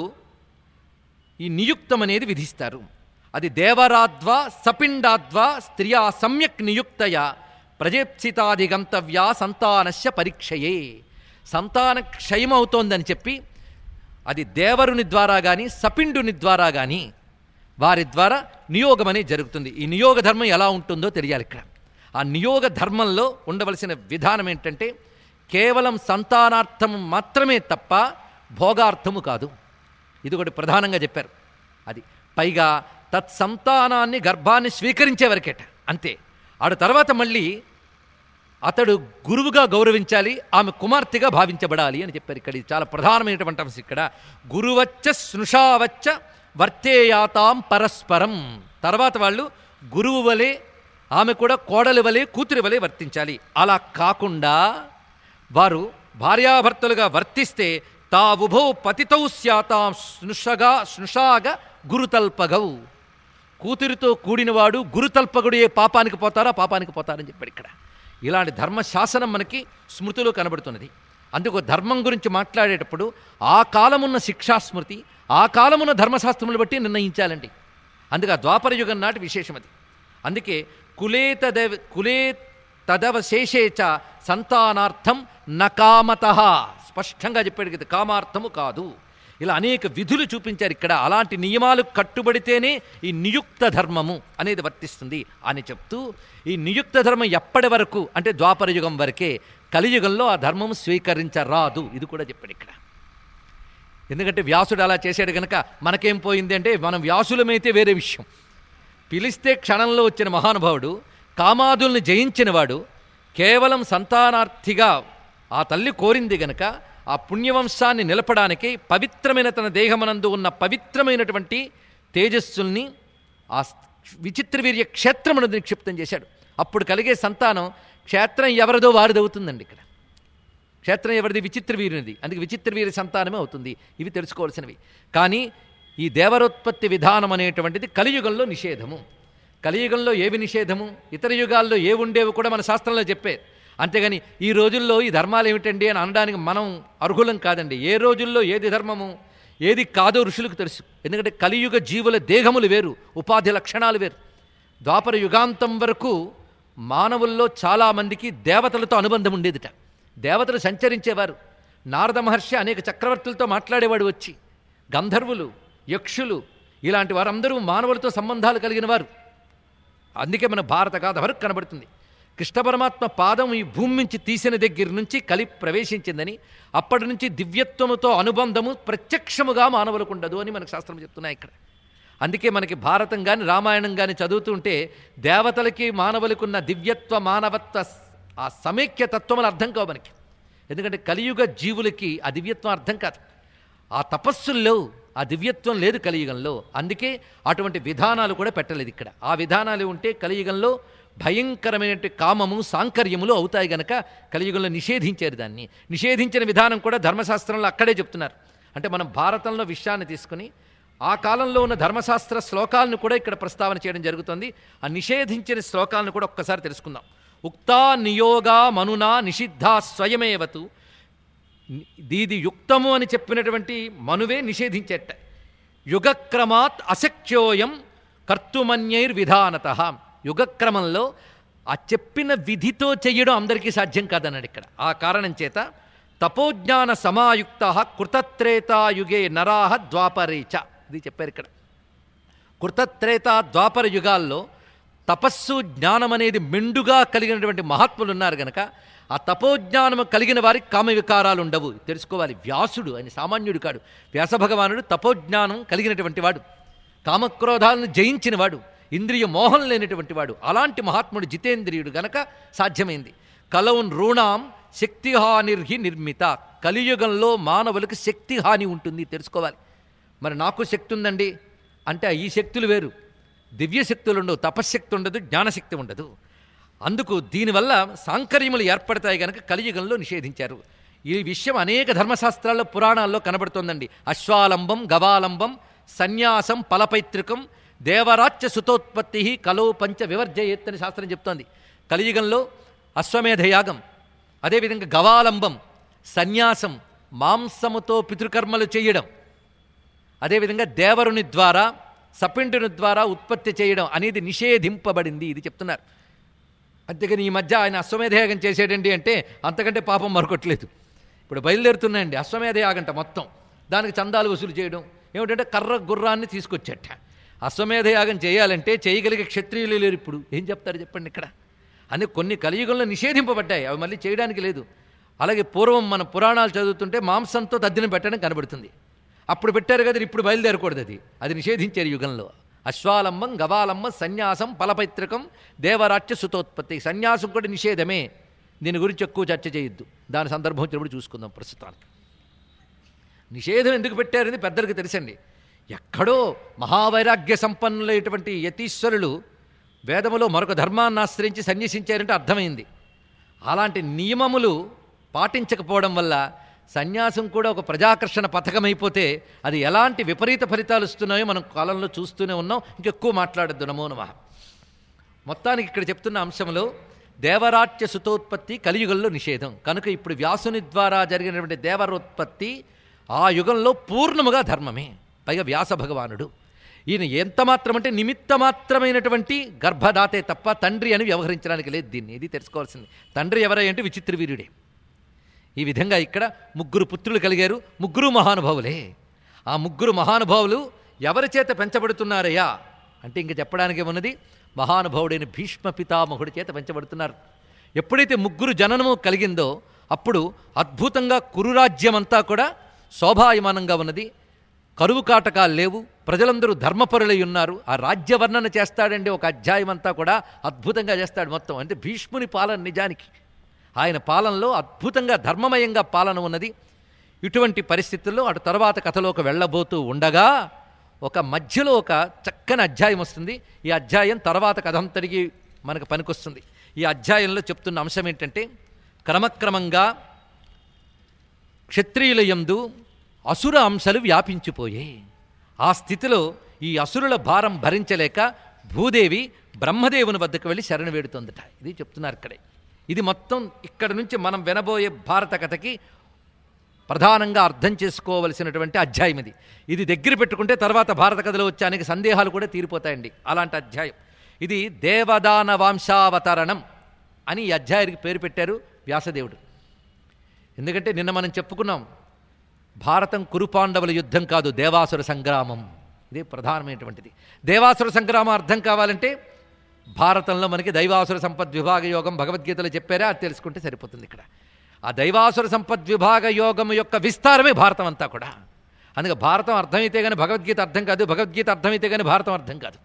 ఈ నియుక్తం అనేది విధిస్తారు అది దేవరాద్వా సపిండాద్వా స్త్రియా సమ్యక్ నియుక్తయ ప్రజేప్సితాదిగంతవ్యా సంతానస్య పరీక్షయే సంతాన క్షయమవుతోందని చెప్పి అది దేవరుని ద్వారా కానీ సపిండుని ద్వారా కానీ వారి ద్వారా నియోగం అనేది జరుగుతుంది ఈ నియోగ ధర్మం ఎలా ఉంటుందో తెలియాలి ఇక్కడ ఆ నియోగ ధర్మంలో ఉండవలసిన విధానం ఏంటంటే కేవలం సంతానార్థం మాత్రమే తప్ప భోగార్థము కాదు ఇది ఒకటి ప్రధానంగా చెప్పారు అది పైగా తత్సంతానాన్ని గర్భాన్ని స్వీకరించే వరకేట అంతే ఆడ తర్వాత మళ్ళీ అతడు గురువుగా గౌరవించాలి ఆమె కుమార్తెగా భావించబడాలి అని చెప్పారు ఇక్కడ ఇది చాలా ప్రధానమైనటువంటి అంశం ఇక్కడ గురువచ్చ స్నుషావచ్చ వర్తేయాతాం పరస్పరం తర్వాత వాళ్ళు గురువు వలె ఆమె కూడా కోడలి వలె కూతురి వలె వర్తించాలి అలా కాకుండా వారు భార్యాభర్తలుగా వర్తిస్తే తావుభౌ పతితౌ స్యాతాం స్నుషగా స్నుషాగ గురుతల్పగౌ కూతురితో కూడినవాడు గురుతల్పగుడు ఏ పాపానికి పోతారో ఆ పాపానికి పోతారని చెప్పాడు ఇక్కడ ఇలాంటి ధర్మశాసనం మనకి స్మృతిలో కనబడుతున్నది అందుకు ధర్మం గురించి మాట్లాడేటప్పుడు ఆ కాలమున్న శిక్షాస్మృతి ఆ కాలమున్న ధర్మశాస్త్రములు బట్టి నిర్ణయించాలండి అందుకే ఆ ద్వాపర యుగం నాటి విశేషం అది అందుకే కులే తదవ కులే తదవశేషే చ సంతానార్థం నకామత స్పష్టంగా చెప్పాడు కదా కామార్థము కాదు ఇలా అనేక విధులు చూపించారు ఇక్కడ అలాంటి నియమాలు కట్టుబడితేనే ఈ నియుక్త ధర్మము అనేది వర్తిస్తుంది అని చెప్తూ ఈ నియుక్త ధర్మం ఎప్పటి వరకు అంటే ద్వాపర యుగం వరకే కలియుగంలో ఆ ధర్మం స్వీకరించరాదు ఇది కూడా చెప్పాడు ఇక్కడ ఎందుకంటే వ్యాసుడు అలా చేశాడు కనుక మనకేం పోయింది అంటే మనం వ్యాసులమైతే వేరే విషయం పిలిస్తే క్షణంలో వచ్చిన మహానుభావుడు కామాదుల్ని జయించినవాడు కేవలం సంతానార్థిగా ఆ తల్లి కోరింది గనక ఆ పుణ్యవంశాన్ని నిలపడానికి పవిత్రమైన తన దేహమనందు ఉన్న పవిత్రమైనటువంటి తేజస్సుల్ని ఆ విచిత్ర వీర్య క్షేత్రమునందు నిక్షిప్తం చేశాడు అప్పుడు కలిగే సంతానం క్షేత్రం ఎవరిదో వారిదవుతుందండి ఇక్కడ క్షేత్రం ఎవరిది విచిత్ర వీరునిది అందుకే విచిత్ర వీరి సంతానమే అవుతుంది ఇవి తెలుసుకోవాల్సినవి కానీ ఈ దేవరోత్పత్తి విధానం అనేటువంటిది కలియుగంలో నిషేధము కలియుగంలో ఏవి నిషేధము ఇతర యుగాల్లో ఏ ఉండేవి కూడా మన శాస్త్రంలో చెప్పే అంతేగాని ఈ రోజుల్లో ఈ ధర్మాలు ఏమిటండి అని అనడానికి మనం అర్హులం కాదండి ఏ రోజుల్లో ఏది ధర్మము ఏది కాదో ఋషులకు తెలుసు ఎందుకంటే కలియుగ జీవుల దేహములు వేరు ఉపాధి లక్షణాలు వేరు ద్వాపర యుగాంతం వరకు మానవుల్లో చాలామందికి దేవతలతో అనుబంధం ఉండేదిట దేవతలు సంచరించేవారు నారద మహర్షి అనేక చక్రవర్తులతో మాట్లాడేవాడు వచ్చి గంధర్వులు యక్షులు ఇలాంటి వారందరూ మానవులతో సంబంధాలు కలిగిన వారు అందుకే మన భారత గాథ వరకు కనబడుతుంది కృష్ణ పరమాత్మ పాదం ఈ భూమి నుంచి తీసిన దగ్గర నుంచి కలి ప్రవేశించిందని అప్పటి నుంచి దివ్యత్వముతో అనుబంధము ప్రత్యక్షముగా మానవులకు ఉండదు అని మనకు శాస్త్రం చెప్తున్నాయి ఇక్కడ అందుకే మనకి భారతం కానీ రామాయణం కానీ చదువుతుంటే దేవతలకి మానవులకు ఉన్న దివ్యత్వ మానవత్వ స్- ఆ సమైక్య తత్వములు అర్థం కావు మనకి ఎందుకంటే కలియుగ జీవులకి ఆ దివ్యత్వం అర్థం కాదు ఆ తపస్సుల్లో ఆ దివ్యత్వం లేదు కలియుగంలో అందుకే అటువంటి విధానాలు కూడా పెట్టలేదు ఇక్కడ ఆ విధానాలు ఉంటే కలియుగంలో భయంకరమైనటువంటి కామము సాంకర్యములు అవుతాయి గనక కలియుగంలో నిషేధించారు దాన్ని నిషేధించిన విధానం కూడా ధర్మశాస్త్రంలో అక్కడే చెప్తున్నారు అంటే మనం భారతంలో విషయాన్ని తీసుకుని ఆ కాలంలో ఉన్న ధర్మశాస్త్ర శ్లోకాలను కూడా ఇక్కడ ప్రస్తావన చేయడం జరుగుతుంది ఆ నిషేధించిన శ్లోకాలను కూడా ఒక్కసారి తెలుసుకుందాం ఉక్తా నియోగా మనునా నిషిద్ధా స్వయమేవతు దీది యుక్తము అని చెప్పినటువంటి మనువే నిషేధించేట యుగక్రమాత్ అశక్యోయం కర్తుమన్యైర్విధానత యుగక్రమంలో ఆ చెప్పిన విధితో చెయ్యడం అందరికీ సాధ్యం కాదన్నాడు ఇక్కడ ఆ కారణం చేత తపోజ్ఞాన సమాయుక్త కృతత్రేతాయుగే నరాహ ద్వాపరేచ ఇది చెప్పారు ఇక్కడ కృతత్రేత ద్వాపర యుగాల్లో తపస్సు జ్ఞానం అనేది మెండుగా కలిగినటువంటి మహాత్ములు ఉన్నారు గనక ఆ తపోజ్ఞానము కలిగిన వారికి కామ వికారాలు ఉండవు తెలుసుకోవాలి వ్యాసుడు ఆయన సామాన్యుడు కాడు వ్యాస భగవానుడు తపోజ్ఞానం కలిగినటువంటి వాడు కామక్రోధాలను జయించిన వాడు ఇంద్రియ మోహం లేనటువంటి వాడు అలాంటి మహాత్ముడు జితేంద్రియుడు గనక సాధ్యమైంది కలౌన్ రుణాం శక్తిహానిర్హి నిర్మిత కలియుగంలో మానవులకు శక్తి హాని ఉంటుంది తెలుసుకోవాలి మరి నాకు శక్తి ఉందండి అంటే ఈ శక్తులు వేరు దివ్య శక్తులు ఉండవు తపశ్శక్తి ఉండదు జ్ఞానశక్తి ఉండదు అందుకు దీనివల్ల సాంకర్యములు ఏర్పడతాయి కనుక కలియుగంలో నిషేధించారు ఈ విషయం అనేక ధర్మశాస్త్రాల్లో పురాణాల్లో కనబడుతోందండి అశ్వాలంబం గవాలంబం సన్యాసం ఫలపైత్రికం దేవరాజ్య సుతోత్పత్తి కలో పంచ వివర్జయేత్ అని శాస్త్రం చెప్తోంది కలియుగంలో అశ్వమేధ యాగం అదేవిధంగా గవాలంబం సన్యాసం మాంసముతో పితృకర్మలు చేయడం అదేవిధంగా దేవరుని ద్వారా సపిండుని ద్వారా ఉత్పత్తి చేయడం అనేది నిషేధింపబడింది ఇది చెప్తున్నారు అంతేగాని ఈ మధ్య ఆయన అశ్వమేధయాగం చేసేటండి అంటే అంతకంటే పాపం మరొకట్లేదు ఇప్పుడు బయలుదేరుతున్నాయండి అశ్వమేధయాగంట మొత్తం దానికి చందాలు వసూలు చేయడం ఏమిటంటే కర్ర గుర్రాన్ని తీసుకొచ్చట అశ్వమేధయాగం చేయాలంటే చేయగలిగే క్షత్రియులు లేరు ఇప్పుడు ఏం చెప్తారు చెప్పండి ఇక్కడ అని కొన్ని కలియుగంలో నిషేధింపబడ్డాయి అవి మళ్ళీ చేయడానికి లేదు అలాగే పూర్వం మన పురాణాలు చదువుతుంటే మాంసంతో తద్దిన పెట్టడం కనబడుతుంది అప్పుడు పెట్టారు కదా ఇప్పుడు బయలుదేరకూడదు అది అది నిషేధించారు యుగంలో అశ్వాలంబం గవాలంబం సన్యాసం ఫలపైత్రికం దేవరాజ్య సుతోత్పత్తి సన్యాసం కూడా నిషేధమే దీని గురించి ఎక్కువ చర్చ చేయొద్దు దాని సందర్భం వచ్చినప్పుడు చూసుకుందాం ప్రస్తుతానికి నిషేధం ఎందుకు పెట్టారని పెద్దలకు తెలుసండి ఎక్కడో మహావైరాగ్య సంపన్నులైనటువంటి యతీశ్వరులు వేదములో మరొక ధర్మాన్ని ఆశ్రయించి సన్యసించారంటే అర్థమైంది అలాంటి నియమములు పాటించకపోవడం వల్ల సన్యాసం కూడా ఒక ప్రజాకర్షణ పథకం అయిపోతే అది ఎలాంటి విపరీత ఫలితాలు ఇస్తున్నాయో మనం కాలంలో చూస్తూనే ఉన్నాం ఇంకెక్కువ మాట్లాడద్దు నమో నమః మొత్తానికి ఇక్కడ చెప్తున్న అంశంలో దేవరాజ్య సుతోత్పత్తి కలియుగంలో నిషేధం కనుక ఇప్పుడు వ్యాసుని ద్వారా జరిగినటువంటి దేవరోత్పత్తి ఆ యుగంలో పూర్ణముగా ధర్మమే పైగా వ్యాస భగవానుడు ఈయన ఎంత మాత్రం అంటే నిమిత్త మాత్రమైనటువంటి గర్భదాతే తప్ప తండ్రి అని వ్యవహరించడానికి లేదు దీన్ని ఇది తెలుసుకోవాల్సింది తండ్రి ఎవరై అంటే విచిత్ర వీరుడే ఈ విధంగా ఇక్కడ ముగ్గురు పుత్రులు కలిగారు ముగ్గురు మహానుభావులే ఆ ముగ్గురు మహానుభావులు ఎవరి చేత పెంచబడుతున్నారయ్యా అంటే ఇంక చెప్పడానికి ఏమున్నది మహానుభావుడైన భీష్మ పితామహుడి చేత పెంచబడుతున్నారు ఎప్పుడైతే ముగ్గురు జననము కలిగిందో అప్పుడు అద్భుతంగా కురురాజ్యమంతా కూడా శోభాయమానంగా ఉన్నది కరువు కాటకాలు లేవు ప్రజలందరూ ధర్మపరులై ఉన్నారు ఆ రాజ్య వర్ణన చేస్తాడండి ఒక అధ్యాయం అంతా కూడా అద్భుతంగా చేస్తాడు మొత్తం అంటే భీష్ముని పాలన నిజానికి ఆయన పాలనలో అద్భుతంగా ధర్మమయంగా పాలన ఉన్నది ఇటువంటి పరిస్థితుల్లో అటు తర్వాత కథలోకి వెళ్ళబోతూ ఉండగా ఒక మధ్యలో ఒక చక్కని అధ్యాయం వస్తుంది ఈ అధ్యాయం తర్వాత కథంతటికి మనకు పనికొస్తుంది ఈ అధ్యాయంలో చెప్తున్న అంశం ఏంటంటే క్రమక్రమంగా క్షత్రియుల యందు అసుర అంశాలు వ్యాపించిపోయాయి ఆ స్థితిలో ఈ అసురుల భారం భరించలేక భూదేవి బ్రహ్మదేవుని వద్దకు వెళ్ళి శరణు వేడుతోందట ఇది చెప్తున్నారు ఇక్కడే ఇది మొత్తం ఇక్కడ నుంచి మనం వినబోయే భారత కథకి ప్రధానంగా అర్థం చేసుకోవలసినటువంటి అధ్యాయం ఇది ఇది దగ్గర పెట్టుకుంటే తర్వాత భారత కథలో వచ్చే అనేక సందేహాలు కూడా తీరిపోతాయండి అలాంటి అధ్యాయం ఇది దేవదాన వంశావతరణం అని ఈ అధ్యాయానికి పేరు పెట్టారు వ్యాసదేవుడు ఎందుకంటే నిన్న మనం చెప్పుకున్నాం భారతం కురుపాండవుల యుద్ధం కాదు దేవాసుర సంగ్రామం ఇదే ప్రధానమైనటువంటిది దేవాసుర సంగ్రామం అర్థం కావాలంటే భారతంలో మనకి దైవాసుర సంపద్ విభాగ యోగం భగవద్గీతలో చెప్పారా అది తెలుసుకుంటే సరిపోతుంది ఇక్కడ ఆ దైవాసుర సంపద్ విభాగ యోగం యొక్క విస్తారమే భారతం అంతా కూడా అందుకే భారతం అర్థమైతే కానీ భగవద్గీత అర్థం కాదు భగవద్గీత అర్థమైతే కానీ భారతం అర్థం కాదు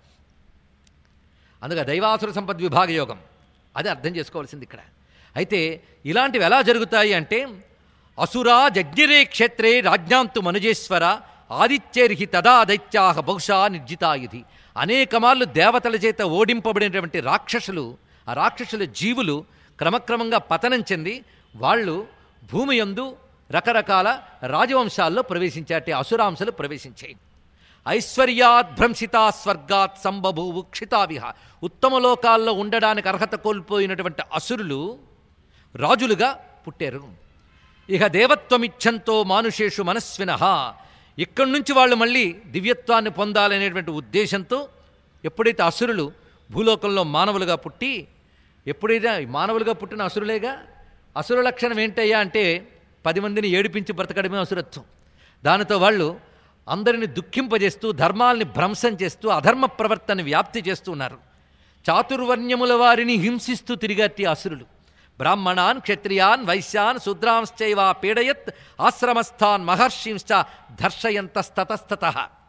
అందుకే దైవాసుర సంపద్ విభాగ యోగం అది అర్థం చేసుకోవాల్సింది ఇక్కడ అయితే ఇలాంటివి ఎలా జరుగుతాయి అంటే అసురా జజ్ఞిరే క్షేత్రే రాజ్యాంతు మనుజేశ్వర ఆదిత్యర్హి తదా దైత్యాహ బహుశా నిర్జితాయుధి అనేకమార్లు దేవతల చేత ఓడింపబడినటువంటి రాక్షసులు ఆ రాక్షసుల జీవులు క్రమక్రమంగా పతనం చెంది వాళ్ళు భూమి యందు రకరకాల రాజవంశాల్లో ప్రవేశించాటి అసురాంశలు ప్రవేశించాయి ఐశ్వర్యాత్ భ్రంశితా స్వర్గాత్ సంబభూవు క్షితావిహ ఉత్తమ లోకాల్లో ఉండడానికి అర్హత కోల్పోయినటువంటి అసురులు రాజులుగా పుట్టారు ఇక దేవత్వమిచ్చంతో మానుషేషు మనస్విన ఇక్కడి నుంచి వాళ్ళు మళ్ళీ దివ్యత్వాన్ని పొందాలనేటువంటి ఉద్దేశంతో ఎప్పుడైతే అసురులు భూలోకంలో మానవులుగా పుట్టి ఎప్పుడైతే మానవులుగా పుట్టిన అసురులేగా అసుర లక్షణం ఏంటయ్యా అంటే పది మందిని ఏడిపించి బ్రతకడమే అసురత్వం దానితో వాళ్ళు అందరిని దుఃఖింపజేస్తూ ధర్మాల్ని భ్రంశం చేస్తూ అధర్మ ప్రవర్తన వ్యాప్తి చేస్తూ ఉన్నారు చాతుర్వర్ణ్యముల వారిని హింసిస్తూ తిరిగట్టి అసురులు బ్రాహ్మణాన్ క్షత్రియాన్ వైశ్యాన్ శూద్రాంశ్చైవ పీడయత్ ఆశ్రమస్థాన్ మహర్షింశ్చ ధర్షయంతస్తతస్తత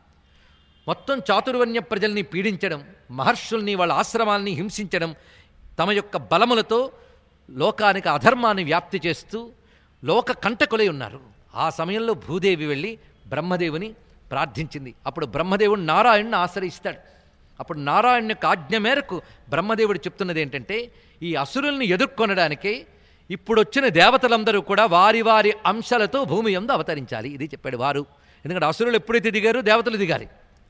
మొత్తం చాతుర్వర్ణ్య ప్రజల్ని పీడించడం మహర్షుల్ని వాళ్ళ ఆశ్రమాల్ని హింసించడం తమ యొక్క బలములతో లోకానికి అధర్మాన్ని వ్యాప్తి చేస్తూ లోక కంటకులై ఉన్నారు ఆ సమయంలో భూదేవి వెళ్ళి బ్రహ్మదేవుని ప్రార్థించింది అప్పుడు బ్రహ్మదేవుడు నారాయణ్ణి ఆశ్రయిస్తాడు అప్పుడు నారాయణ యొక్క ఆజ్ఞ మేరకు బ్రహ్మదేవుడు చెప్తున్నది ఏంటంటే ఈ అసురుల్ని ఎదుర్కొనడానికే ఇప్పుడు వచ్చిన దేవతలందరూ కూడా వారి వారి అంశాలతో భూమి ఎందు అవతరించాలి ఇది చెప్పాడు వారు ఎందుకంటే అసురులు ఎప్పుడైతే దిగారో దేవతలు దిగాలి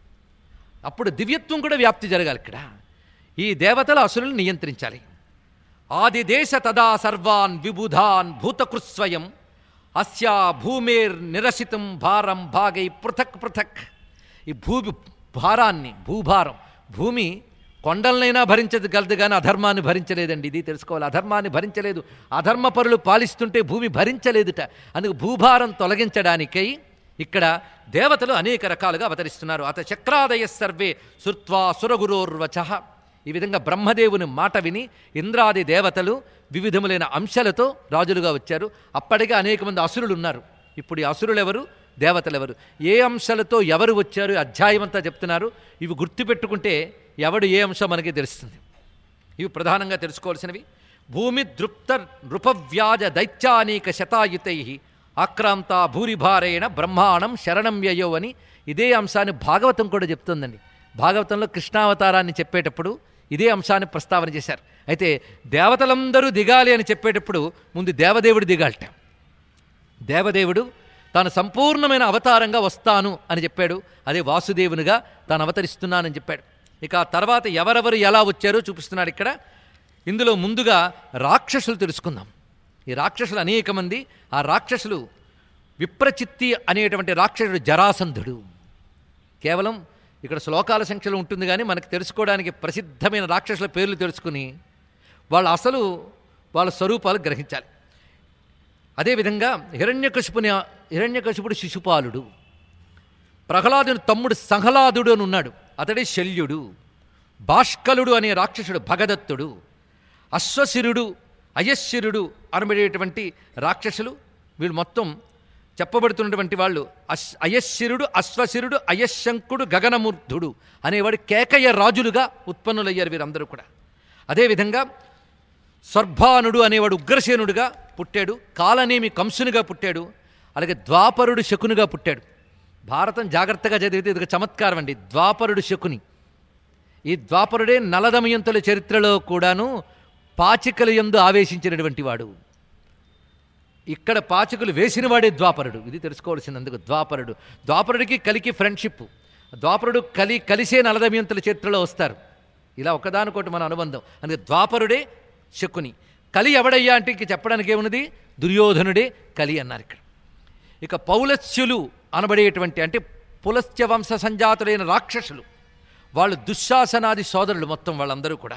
అప్పుడు దివ్యత్వం కూడా వ్యాప్తి జరగాలి ఇక్కడ ఈ దేవతల అసురులను నియంత్రించాలి ఆది దేశ తదా సర్వాన్ విబుధాన్ భూతకృస్వయం అస్యా భూమేర్ నిరసితం భారం భాగై పృథక్ పృథక్ ఈ భూమి భారాన్ని భూభారం భూమి కొండలనైనా భరించగలదు కానీ అధర్మాన్ని భరించలేదండి ఇది తెలుసుకోవాలి అధర్మాన్ని భరించలేదు అధర్మ పరులు పాలిస్తుంటే భూమి భరించలేదుట అందుకు భూభారం తొలగించడానికై ఇక్కడ దేవతలు అనేక రకాలుగా అవతరిస్తున్నారు అత చక్రాదయ సర్వే సుత్వా సురగురోర్వచ ఈ విధంగా బ్రహ్మదేవుని మాట విని ఇంద్రాది దేవతలు వివిధములైన అంశాలతో రాజులుగా వచ్చారు అప్పటికే అనేక మంది అసురులు ఉన్నారు ఇప్పుడు ఈ అసురులు ఎవరు దేవతలు ఎవరు ఏ అంశాలతో ఎవరు వచ్చారు ఈ అధ్యాయం అంతా చెప్తున్నారు ఇవి గుర్తుపెట్టుకుంటే ఎవడు ఏ అంశం మనకి తెలుస్తుంది ఇవి ప్రధానంగా తెలుసుకోవాల్సినవి భూమి దృప్త నృపవ్యాజ దైత్యానీక శతాయుతై ఆక్రాంత భూరిభారేణ బ్రహ్మాణం శరణం యయో అని ఇదే అంశాన్ని భాగవతం కూడా చెప్తుందండి భాగవతంలో కృష్ణావతారాన్ని చెప్పేటప్పుడు ఇదే అంశాన్ని ప్రస్తావన చేశారు అయితే దేవతలందరూ దిగాలి అని చెప్పేటప్పుడు ముందు దేవదేవుడు దిగాలట దేవదేవుడు తాను సంపూర్ణమైన అవతారంగా వస్తాను అని చెప్పాడు అదే వాసుదేవునిగా తాను అవతరిస్తున్నానని చెప్పాడు ఇక ఆ తర్వాత ఎవరెవరు ఎలా వచ్చారో చూపిస్తున్నాడు ఇక్కడ ఇందులో ముందుగా రాక్షసులు తెలుసుకుందాం ఈ రాక్షసులు అనేక మంది ఆ రాక్షసులు విప్రచిత్తి అనేటువంటి రాక్షసుడు జరాసంధుడు కేవలం ఇక్కడ శ్లోకాల సంఖ్యలో ఉంటుంది కానీ మనకు తెలుసుకోవడానికి ప్రసిద్ధమైన రాక్షసుల పేర్లు తెలుసుకుని వాళ్ళ అసలు వాళ్ళ స్వరూపాలు గ్రహించాలి అదేవిధంగా హిరణ్యకశిపుని హిరణ్యకశిపుడు శిశుపాలుడు ప్రహ్లాదుని తమ్ముడు సంహ్లాదుడు అని ఉన్నాడు అతడే శల్యుడు భాష్కలుడు అనే రాక్షసుడు భగదత్తుడు అశ్వశిరుడు అయశ్శిరుడు అనబడేటువంటి రాక్షసులు వీళ్ళు మొత్తం చెప్పబడుతున్నటువంటి వాళ్ళు అశ్ అయశ్శిరుడు అశ్వశిరుడు అయశంకుడు గగనమూర్ధుడు అనేవాడు కేకయ్య రాజులుగా ఉత్పన్నులయ్యారు వీరందరూ కూడా అదేవిధంగా స్వర్భానుడు అనేవాడు ఉగ్రసేనుడుగా పుట్టాడు కాలనేమి కంసునిగా పుట్టాడు అలాగే ద్వాపరుడు శకునిగా పుట్టాడు భారతం జాగ్రత్తగా చదివితే ఇది ఒక చమత్కారం అండి ద్వాపరుడు శకుని ఈ ద్వాపరుడే నలదమయంతుల చరిత్రలో కూడాను పాచికల యందు ఆవేశించినటువంటి వాడు ఇక్కడ పాచికలు వేసినవాడే ద్వాపరుడు ఇది తెలుసుకోవాల్సినందుకు ద్వాపరుడు ద్వాపరుడికి కలికి ఫ్రెండ్షిప్ ద్వాపరుడు కలి కలిసే నలదమయంతుల చరిత్రలో వస్తారు ఇలా ఒకదానికొకటి మన అనుబంధం అందుకే ద్వాపరుడే శకుని కలి ఎవడయ్యా అంటే ఇంక చెప్పడానికి ఏమున్నది దుర్యోధనుడే కలి అన్నారు ఇక్కడ ఇక పౌలస్యులు అనబడేటువంటి అంటే పులస్త్య వంశ సంజాతులైన రాక్షసులు వాళ్ళు దుశ్శాసనాది సోదరులు మొత్తం వాళ్ళందరూ కూడా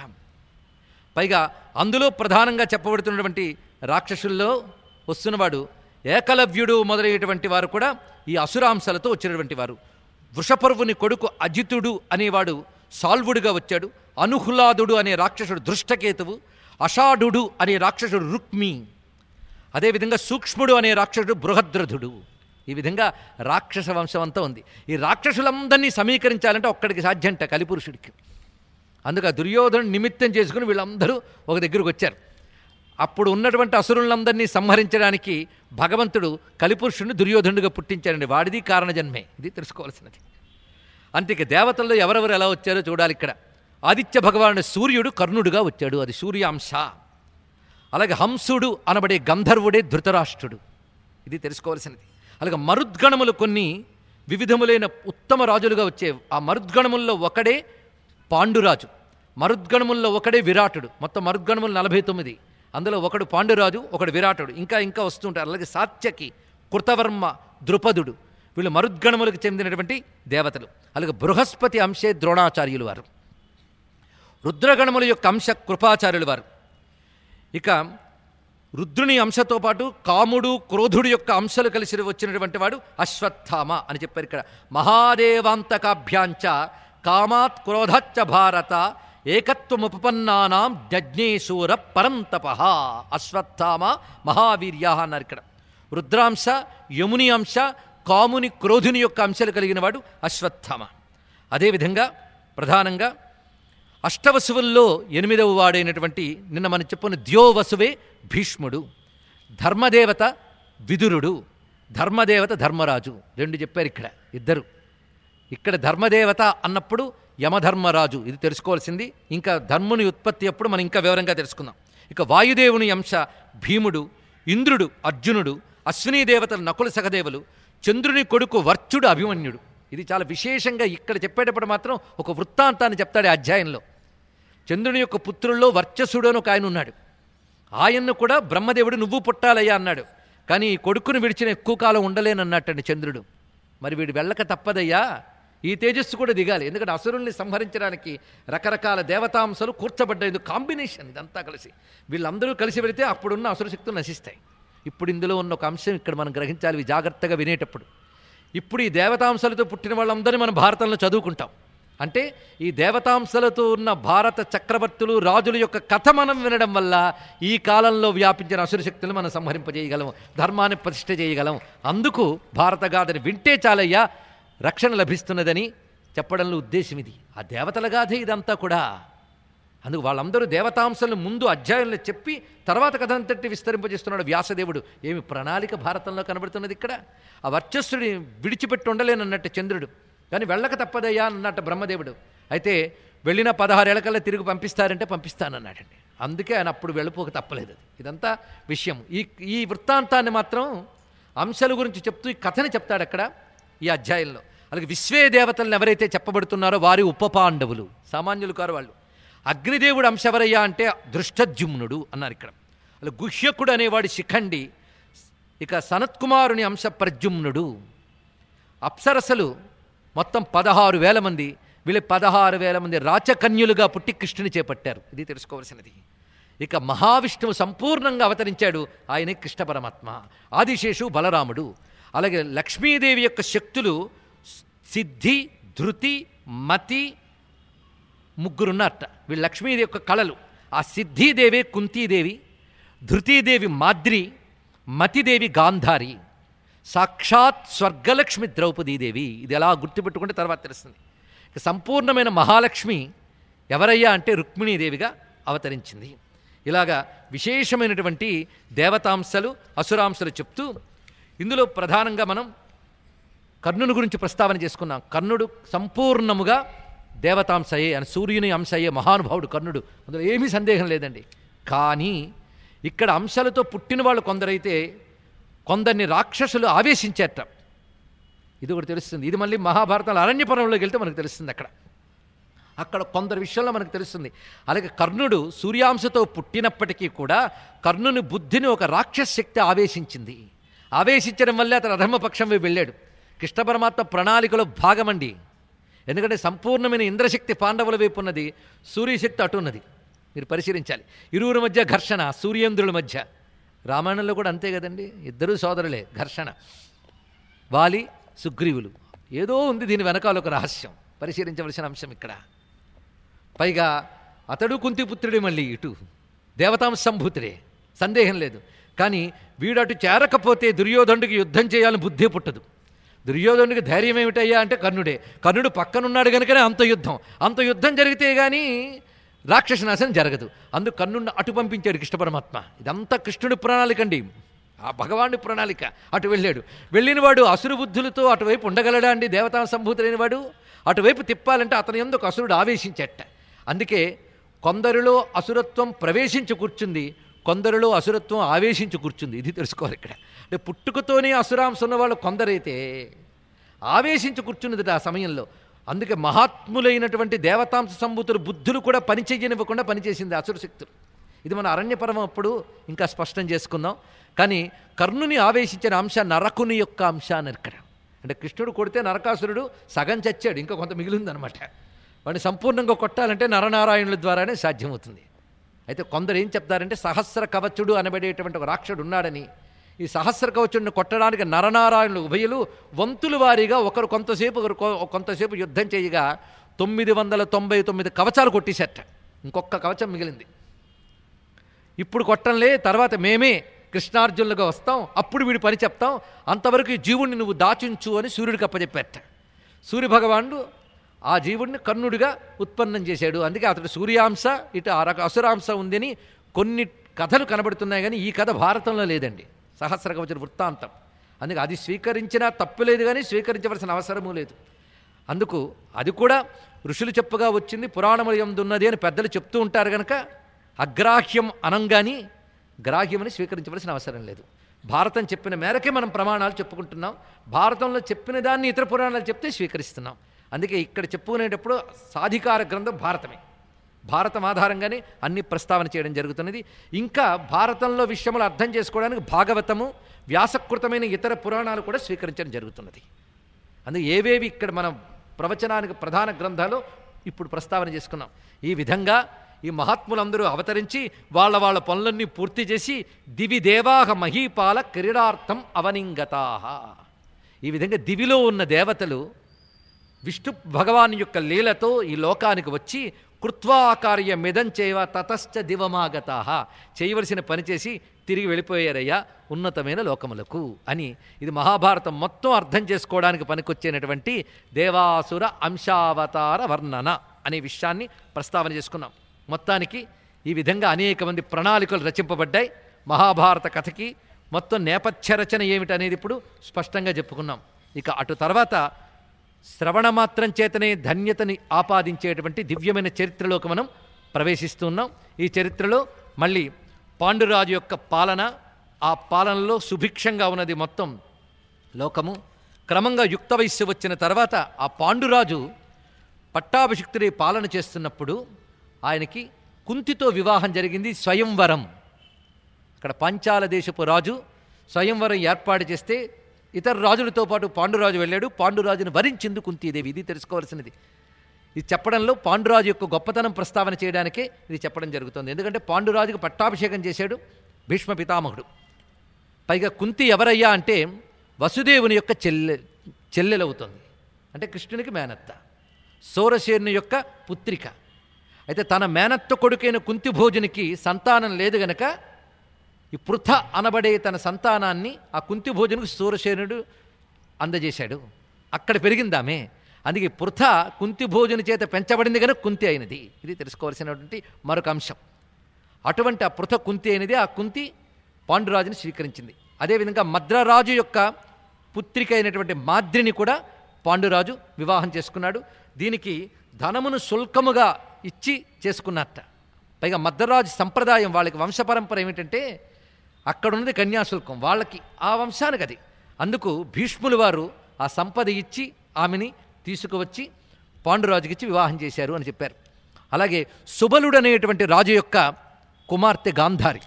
పైగా అందులో ప్రధానంగా చెప్పబడుతున్నటువంటి రాక్షసుల్లో వస్తున్నవాడు ఏకలవ్యుడు మొదలైనటువంటి వారు కూడా ఈ అసురాంశాలతో వచ్చినటువంటి వారు వృషపర్వుని కొడుకు అజితుడు అనేవాడు సాల్వుడిగా వచ్చాడు అనుహ్లాదుడు అనే రాక్షసుడు దృష్టకేతువు అషాఢుడు అనే రాక్షసుడు రుక్మి అదేవిధంగా సూక్ష్ముడు అనే రాక్షసుడు బృహద్రథుడు ఈ విధంగా రాక్షస వంశం అంతా ఉంది ఈ రాక్షసులందరినీ సమీకరించాలంటే ఒక్కడికి సాధ్యంట కలిపురుషుడికి అందుకే ఆ దుర్యోధను నిమిత్తం చేసుకుని వీళ్ళందరూ ఒక దగ్గరకు వచ్చారు అప్పుడు ఉన్నటువంటి అసురులందరినీ సంహరించడానికి భగవంతుడు కలిపురుషుడిని దుర్యోధనుడిగా పుట్టించాడండి వాడిది కారణజన్మే ఇది తెలుసుకోవాల్సినది అంతేక దేవతల్లో ఎవరెవరు ఎలా వచ్చారో చూడాలి ఇక్కడ ఆదిత్య భగవానుడు సూర్యుడు కర్ణుడుగా వచ్చాడు అది సూర్యాంశ అలాగే హంసుడు అనబడే గంధర్వుడే ధృతరాష్ట్రుడు ఇది తెలుసుకోవాల్సినది అలాగే మరుద్గణములు కొన్ని వివిధములైన ఉత్తమ రాజులుగా వచ్చే ఆ మరుద్గణముల్లో ఒకడే పాండురాజు మరుద్గణముల్లో ఒకడే విరాటుడు మొత్తం మరుద్గణములు నలభై తొమ్మిది అందులో ఒకడు పాండురాజు ఒకడు విరాటుడు ఇంకా ఇంకా వస్తుంటారు అలాగే సాత్యకి కృతవర్మ ద్రుపదుడు వీళ్ళు మరుద్గణములకు చెందినటువంటి దేవతలు అలాగే బృహస్పతి అంశే ద్రోణాచార్యులు వారు రుద్రగణముల యొక్క అంశ కృపాచార్యులు వారు ఇక రుద్రుని అంశతో పాటు కాముడు క్రోధుడు యొక్క అంశాలు కలిసి వచ్చినటువంటి వాడు అశ్వత్థామ అని చెప్పారు ఇక్కడ మహాదేవాంతకాభ్యాంచ కామాత్ క్రోధచ్చ భారత ఏకత్వముపన్నానాం జజ్ఞేశూర పరంతప అశ్వత్థామ మహావీర్య అన్నారు ఇక్కడ రుద్రాంశ యముని అంశ కాముని క్రోధుని యొక్క అంశాలు కలిగిన వాడు అశ్వత్థామ అదేవిధంగా ప్రధానంగా అష్టవసువుల్లో ఎనిమిదవ వాడైనటువంటి నిన్న మనం చెప్పుకున్న ద్యోవసువే భీష్ముడు ధర్మదేవత విదురుడు ధర్మదేవత ధర్మరాజు రెండు చెప్పారు ఇక్కడ ఇద్దరు ఇక్కడ ధర్మదేవత అన్నప్పుడు యమధర్మరాజు ఇది తెలుసుకోవాల్సింది ఇంకా ధర్ముని ఉత్పత్తి అప్పుడు మనం ఇంకా వివరంగా తెలుసుకుందాం ఇక వాయుదేవుని అంశ భీముడు ఇంద్రుడు అర్జునుడు అశ్వినీ దేవతలు నకుల సహదేవులు చంద్రుని కొడుకు వర్చుడు అభిమన్యుడు ఇది చాలా విశేషంగా ఇక్కడ చెప్పేటప్పుడు మాత్రం ఒక వృత్తాంతాన్ని చెప్తాడు ఈ అధ్యాయంలో చంద్రుని యొక్క పుత్రుల్లో వర్చసుడు అని ఒక ఆయన ఉన్నాడు ఆయన్ను కూడా బ్రహ్మదేవుడు నువ్వు పుట్టాలయ్యా అన్నాడు కానీ ఈ కొడుకును విడిచిన ఎక్కువ కాలం ఉండలేనన్నట్టండి చంద్రుడు మరి వీడు వెళ్ళక తప్పదయ్యా ఈ తేజస్సు కూడా దిగాలి ఎందుకంటే అసురుల్ని సంహరించడానికి రకరకాల దేవతాంశాలు కూర్చబడ్డాయి ఇది కాంబినేషన్ ఇదంతా కలిసి వీళ్ళందరూ కలిసి వెళితే అప్పుడున్న అసుర శక్తులు నశిస్తాయి ఇప్పుడు ఇందులో ఉన్న ఒక అంశం ఇక్కడ మనం గ్రహించాలి ఇవి జాగ్రత్తగా వినేటప్పుడు ఇప్పుడు ఈ దేవతాంశాలతో పుట్టిన వాళ్ళందరినీ మనం భారతంలో చదువుకుంటాం అంటే ఈ దేవతాంశాలతో ఉన్న భారత చక్రవర్తులు రాజుల యొక్క కథ మనం వినడం వల్ల ఈ కాలంలో వ్యాపించిన అసుర శక్తులు మనం సంహరింపజేయగలం ధర్మాన్ని ప్రతిష్ఠ చేయగలం అందుకు భారతగాథని వింటే చాలయ్యా రక్షణ లభిస్తున్నదని చెప్పడంలో ఉద్దేశం ఇది ఆ దేవతల గాథే ఇదంతా కూడా అందుకు వాళ్ళందరూ దేవతాంశాలను ముందు అధ్యాయంలో చెప్పి తర్వాత కథ అంతటి విస్తరింపజేస్తున్నాడు వ్యాసదేవుడు ఏమి ప్రణాళిక భారతంలో కనబడుతున్నది ఇక్కడ ఆ వర్చస్సుని విడిచిపెట్టి ఉండలేనన్నట్టు చంద్రుడు కానీ వెళ్ళక తప్పదయ్యా అన్నట్టు బ్రహ్మదేవుడు అయితే వెళ్ళిన పదహారేళ్లకల్లా తిరిగి పంపిస్తారంటే పంపిస్తానన్నాడండి అందుకే ఆయన అప్పుడు వెళ్ళిపోక తప్పలేదు అది ఇదంతా విషయం ఈ ఈ వృత్తాంతాన్ని మాత్రం అంశాల గురించి చెప్తూ ఈ కథని చెప్తాడు అక్కడ ఈ అధ్యాయంలో అలాగే విశ్వే దేవతలను ఎవరైతే చెప్పబడుతున్నారో వారి ఉపపాండవులు సామాన్యులు కారు వాళ్ళు అగ్నిదేవుడు అంశ ఎవరయ్యా అంటే దృష్టద్యుమ్నుడు అన్నారు ఇక్కడ అలా గుహ్యకుడు అనేవాడు శిఖండి ఇక సనత్కుమారుని అంశ ప్రద్యుమ్నుడు అప్సరసలు మొత్తం పదహారు వేల మంది వీళ్ళు పదహారు వేల మంది రాచకన్యులుగా పుట్టి కృష్ణుని చేపట్టారు ఇది తెలుసుకోవాల్సినది ఇక మహావిష్ణువు సంపూర్ణంగా అవతరించాడు ఆయనే కృష్ణ పరమాత్మ ఆదిశేషు బలరాముడు అలాగే లక్ష్మీదేవి యొక్క శక్తులు సిద్ధి ధృతి మతి ముగ్గురున్నట్ట వీళ్ళు లక్ష్మీదేవి యొక్క కళలు ఆ సిద్ధిదేవి కుంతీదేవి ధృతీదేవి మాద్రి మతిదేవి గాంధారి సాక్షాత్ స్వర్గలక్ష్మి ద్రౌపదీదేవి ఇది ఎలా గుర్తుపెట్టుకుంటే తర్వాత తెలుస్తుంది ఇక సంపూర్ణమైన మహాలక్ష్మి ఎవరయ్యా అంటే రుక్మిణీదేవిగా అవతరించింది ఇలాగా విశేషమైనటువంటి దేవతాంశలు అసురాంశలు చెప్తూ ఇందులో ప్రధానంగా మనం కర్ణుని గురించి ప్రస్తావన చేసుకున్నాం కర్ణుడు సంపూర్ణముగా దేవతాంశయే అని సూర్యుని అంశయే మహానుభావుడు కర్ణుడు అందులో ఏమీ సందేహం లేదండి కానీ ఇక్కడ అంశాలతో పుట్టిన వాళ్ళు కొందరైతే కొందరిని రాక్షసులు ఆవేశించేట ఇది ఒకటి తెలుస్తుంది ఇది మళ్ళీ మహాభారతంలో అరణ్యపురంలోకి వెళ్తే మనకు తెలుస్తుంది అక్కడ అక్కడ కొందరు విషయంలో మనకు తెలుస్తుంది అలాగే కర్ణుడు సూర్యాంశతో పుట్టినప్పటికీ కూడా కర్ణుని బుద్ధిని ఒక రాక్షస శక్తి ఆవేశించింది ఆవేశించడం వల్లే అతను అధర్మపక్షం వైపు వెళ్ళాడు కృష్ణ పరమాత్మ ప్రణాళికలో భాగమండి ఎందుకంటే సంపూర్ణమైన ఇంద్రశక్తి పాండవుల వైపు ఉన్నది సూర్యశక్తి అటు ఉన్నది మీరు పరిశీలించాలి ఇరువురి మధ్య ఘర్షణ సూర్యేంద్రుల మధ్య రామాయణంలో కూడా అంతే కదండి ఇద్దరూ సోదరులే ఘర్షణ వాలి సుగ్రీవులు ఏదో ఉంది దీని వెనకాల ఒక రహస్యం పరిశీలించవలసిన అంశం ఇక్కడ పైగా అతడు కుంతిపుత్రుడే మళ్ళీ ఇటు దేవతాంశంభూతుడే సందేహం లేదు కానీ వీడు అటు చేరకపోతే దుర్యోధనుడికి యుద్ధం చేయాలని బుద్ధి పుట్టదు దుర్యోధనుడికి ధైర్యం ఏమిటయ్యా అంటే కర్ణుడే కర్ణుడు పక్కనున్నాడు కనుకనే అంత యుద్ధం అంత యుద్ధం జరిగితే కానీ రాక్షస నాశనం జరగదు అందుకు కర్ణుడిని అటు పంపించాడు కృష్ణ పరమాత్మ ఇదంతా కృష్ణుడి ప్రణాళిక అండి ఆ భగవానుడి ప్రణాళిక అటు వెళ్ళాడు వెళ్ళినవాడు అసురు బుద్ధులతో అటువైపు ఉండగలడా అండి దేవతా సంభూతులైన వాడు అటువైపు తిప్పాలంటే అతని ఎందుకు అసురుడు ఆవేశించట అందుకే కొందరిలో అసురత్వం ప్రవేశించి కూర్చుంది కొందరిలో అసురత్వం ఆవేశించి కూర్చుంది ఇది తెలుసుకోవాలి ఇక్కడ అంటే పుట్టుకతోనే అసురాంశం ఉన్న వాళ్ళు కొందరైతే ఆవేశించి కూర్చున్నది ఆ సమయంలో అందుకే మహాత్ములైనటువంటి దేవతాంశ సంభూతులు బుద్ధులు కూడా పనిచేయనివ్వకుండా పనిచేసింది అసుర శక్తులు ఇది మన అరణ్యపర్వం అప్పుడు ఇంకా స్పష్టం చేసుకుందాం కానీ కర్ణుని ఆవేశించిన అంశ నరకుని యొక్క అంశ అని ఇక్కడ అంటే కృష్ణుడు కొడితే నరకాసురుడు సగం చచ్చాడు ఇంకా కొంత మిగిలిందనమాట వాడిని సంపూర్ణంగా కొట్టాలంటే నరనారాయణుల ద్వారానే సాధ్యమవుతుంది అయితే కొందరు ఏం చెప్తారంటే సహస్ర కవచుడు అనబడేటువంటి ఒక రాక్షుడు ఉన్నాడని ఈ సహస్ర కవచుడిని కొట్టడానికి నరనారాయణులు ఉభయులు వంతుల వారీగా ఒకరు కొంతసేపు ఒకరు కొ- కొంతసేపు యుద్ధం చేయగా తొమ్మిది వందల తొంభై తొమ్మిది కవచాలు కొట్టేసేట ఇంకొక కవచం మిగిలింది ఇప్పుడు కొట్టంలే తర్వాత మేమే కృష్ణార్జునులుగా వస్తాం అప్పుడు వీడి పని చెప్తాం అంతవరకు ఈ జీవుణ్ణి నువ్వు దాచుంచు అని సూర్యుడికి అప్పచెప్పేట సూర్యభగవానుడు ఆ జీవుడిని కర్ణుడిగా ఉత్పన్నం చేశాడు అందుకే అతడు సూర్యాంశ ఇటు ఆ రక అసురాంశ ఉందని కొన్ని కథలు కనబడుతున్నాయి కానీ ఈ కథ భారతంలో లేదండి సహస్ర కవచ వృత్తాంతం అందుకే అది స్వీకరించినా తప్పు లేదు కానీ స్వీకరించవలసిన అవసరమూ లేదు అందుకు అది కూడా ఋషులు చెప్పుగా వచ్చింది పురాణములు ఎందున్నది అని పెద్దలు చెప్తూ ఉంటారు గనక అగ్రాహ్యం అనంగాని గ్రాహ్యమని స్వీకరించవలసిన అవసరం లేదు భారతం చెప్పిన మేరకే మనం ప్రమాణాలు చెప్పుకుంటున్నాం భారతంలో చెప్పిన దాన్ని ఇతర పురాణాలు చెప్తే స్వీకరిస్తున్నాం అందుకే ఇక్కడ చెప్పుకునేటప్పుడు సాధికార గ్రంథం భారతమే భారతం ఆధారంగానే అన్ని ప్రస్తావన చేయడం జరుగుతున్నది ఇంకా భారతంలో విషయములు అర్థం చేసుకోవడానికి భాగవతము వ్యాసకృతమైన ఇతర పురాణాలు కూడా స్వీకరించడం జరుగుతున్నది అందుకే ఏవేవి ఇక్కడ మనం ప్రవచనానికి ప్రధాన గ్రంథాలు ఇప్పుడు ప్రస్తావన చేసుకున్నాం ఈ విధంగా ఈ మహాత్ములందరూ అవతరించి వాళ్ళ వాళ్ళ పనులన్నీ పూర్తి చేసి దివి దేవాహ మహీపాల క్రీడార్థం అవనింగతాహ ఈ విధంగా దివిలో ఉన్న దేవతలు విష్ణు భగవాన్ యొక్క లీలతో ఈ లోకానికి వచ్చి కృత్వాకార్య మిదం చేయవ తతశ్చ దివమాగత చేయవలసిన పని చేసి తిరిగి వెళ్ళిపోయారయ్యా ఉన్నతమైన లోకములకు అని ఇది మహాభారతం మొత్తం అర్థం చేసుకోవడానికి పనికొచ్చేటటువంటి దేవాసుర అంశావతార వర్ణన అనే విషయాన్ని ప్రస్తావన చేసుకున్నాం మొత్తానికి ఈ విధంగా అనేక మంది ప్రణాళికలు రచింపబడ్డాయి మహాభారత కథకి మొత్తం నేపథ్య రచన ఏమిటనేది ఇప్పుడు స్పష్టంగా చెప్పుకున్నాం ఇక అటు తర్వాత శ్రవణ మాత్రం చేతనే ధన్యతని ఆపాదించేటువంటి దివ్యమైన చరిత్రలోకి మనం ప్రవేశిస్తున్నాం ఈ చరిత్రలో మళ్ళీ పాండురాజు యొక్క పాలన ఆ పాలనలో సుభిక్షంగా ఉన్నది మొత్తం లోకము క్రమంగా యుక్త వయస్సు వచ్చిన తర్వాత ఆ పాండురాజు పట్టాభిషిక్తుడి పాలన చేస్తున్నప్పుడు ఆయనకి కుంతితో వివాహం జరిగింది స్వయంవరం అక్కడ పాంచాల దేశపు రాజు స్వయంవరం ఏర్పాటు చేస్తే ఇతర రాజులతో పాటు పాండురాజు వెళ్ళాడు పాండురాజును వరించింది కుంతీదేవి ఇది తెలుసుకోవాల్సినది ఇది చెప్పడంలో పాండురాజు యొక్క గొప్పతనం ప్రస్తావన చేయడానికే ఇది చెప్పడం జరుగుతుంది ఎందుకంటే పాండురాజుకు పట్టాభిషేకం చేశాడు భీష్మ పితామహుడు పైగా కుంతి ఎవరయ్యా అంటే వసుదేవుని యొక్క చెల్లె చెల్లెలవుతుంది అంటే కృష్ణునికి మేనత్త సోరసేనుని యొక్క పుత్రిక అయితే తన మేనత్త కొడుకైన కుంతి భోజునికి సంతానం లేదు గనక ఈ పృథ అనబడే తన సంతానాన్ని ఆ కుంతి భోజనకు సూరసేనుడు అందజేశాడు అక్కడ పెరిగిందామే అందుకే పృథ కుంతి భోజన చేత పెంచబడింది కనుక కుంతి అయినది ఇది తెలుసుకోవాల్సినటువంటి మరొక అంశం అటువంటి ఆ పృథ కుంతి అయినది ఆ కుంతి పాండురాజుని స్వీకరించింది అదేవిధంగా మద్రరాజు యొక్క పుత్రిక అయినటువంటి మాద్రిని కూడా పాండురాజు వివాహం చేసుకున్నాడు దీనికి ధనమును శుల్కముగా ఇచ్చి చేసుకున్నట్ట పైగా మద్రరాజు సంప్రదాయం వాళ్ళకి వంశపరంపర ఏమిటంటే అక్కడ ఉన్నది కన్యాశుల్కం వాళ్ళకి ఆ వంశానికి అది అందుకు భీష్ములు వారు ఆ సంపద ఇచ్చి ఆమెని తీసుకువచ్చి పాండురాజుకి ఇచ్చి వివాహం చేశారు అని చెప్పారు అలాగే సుబలుడు అనేటువంటి రాజు యొక్క కుమార్తె గాంధారి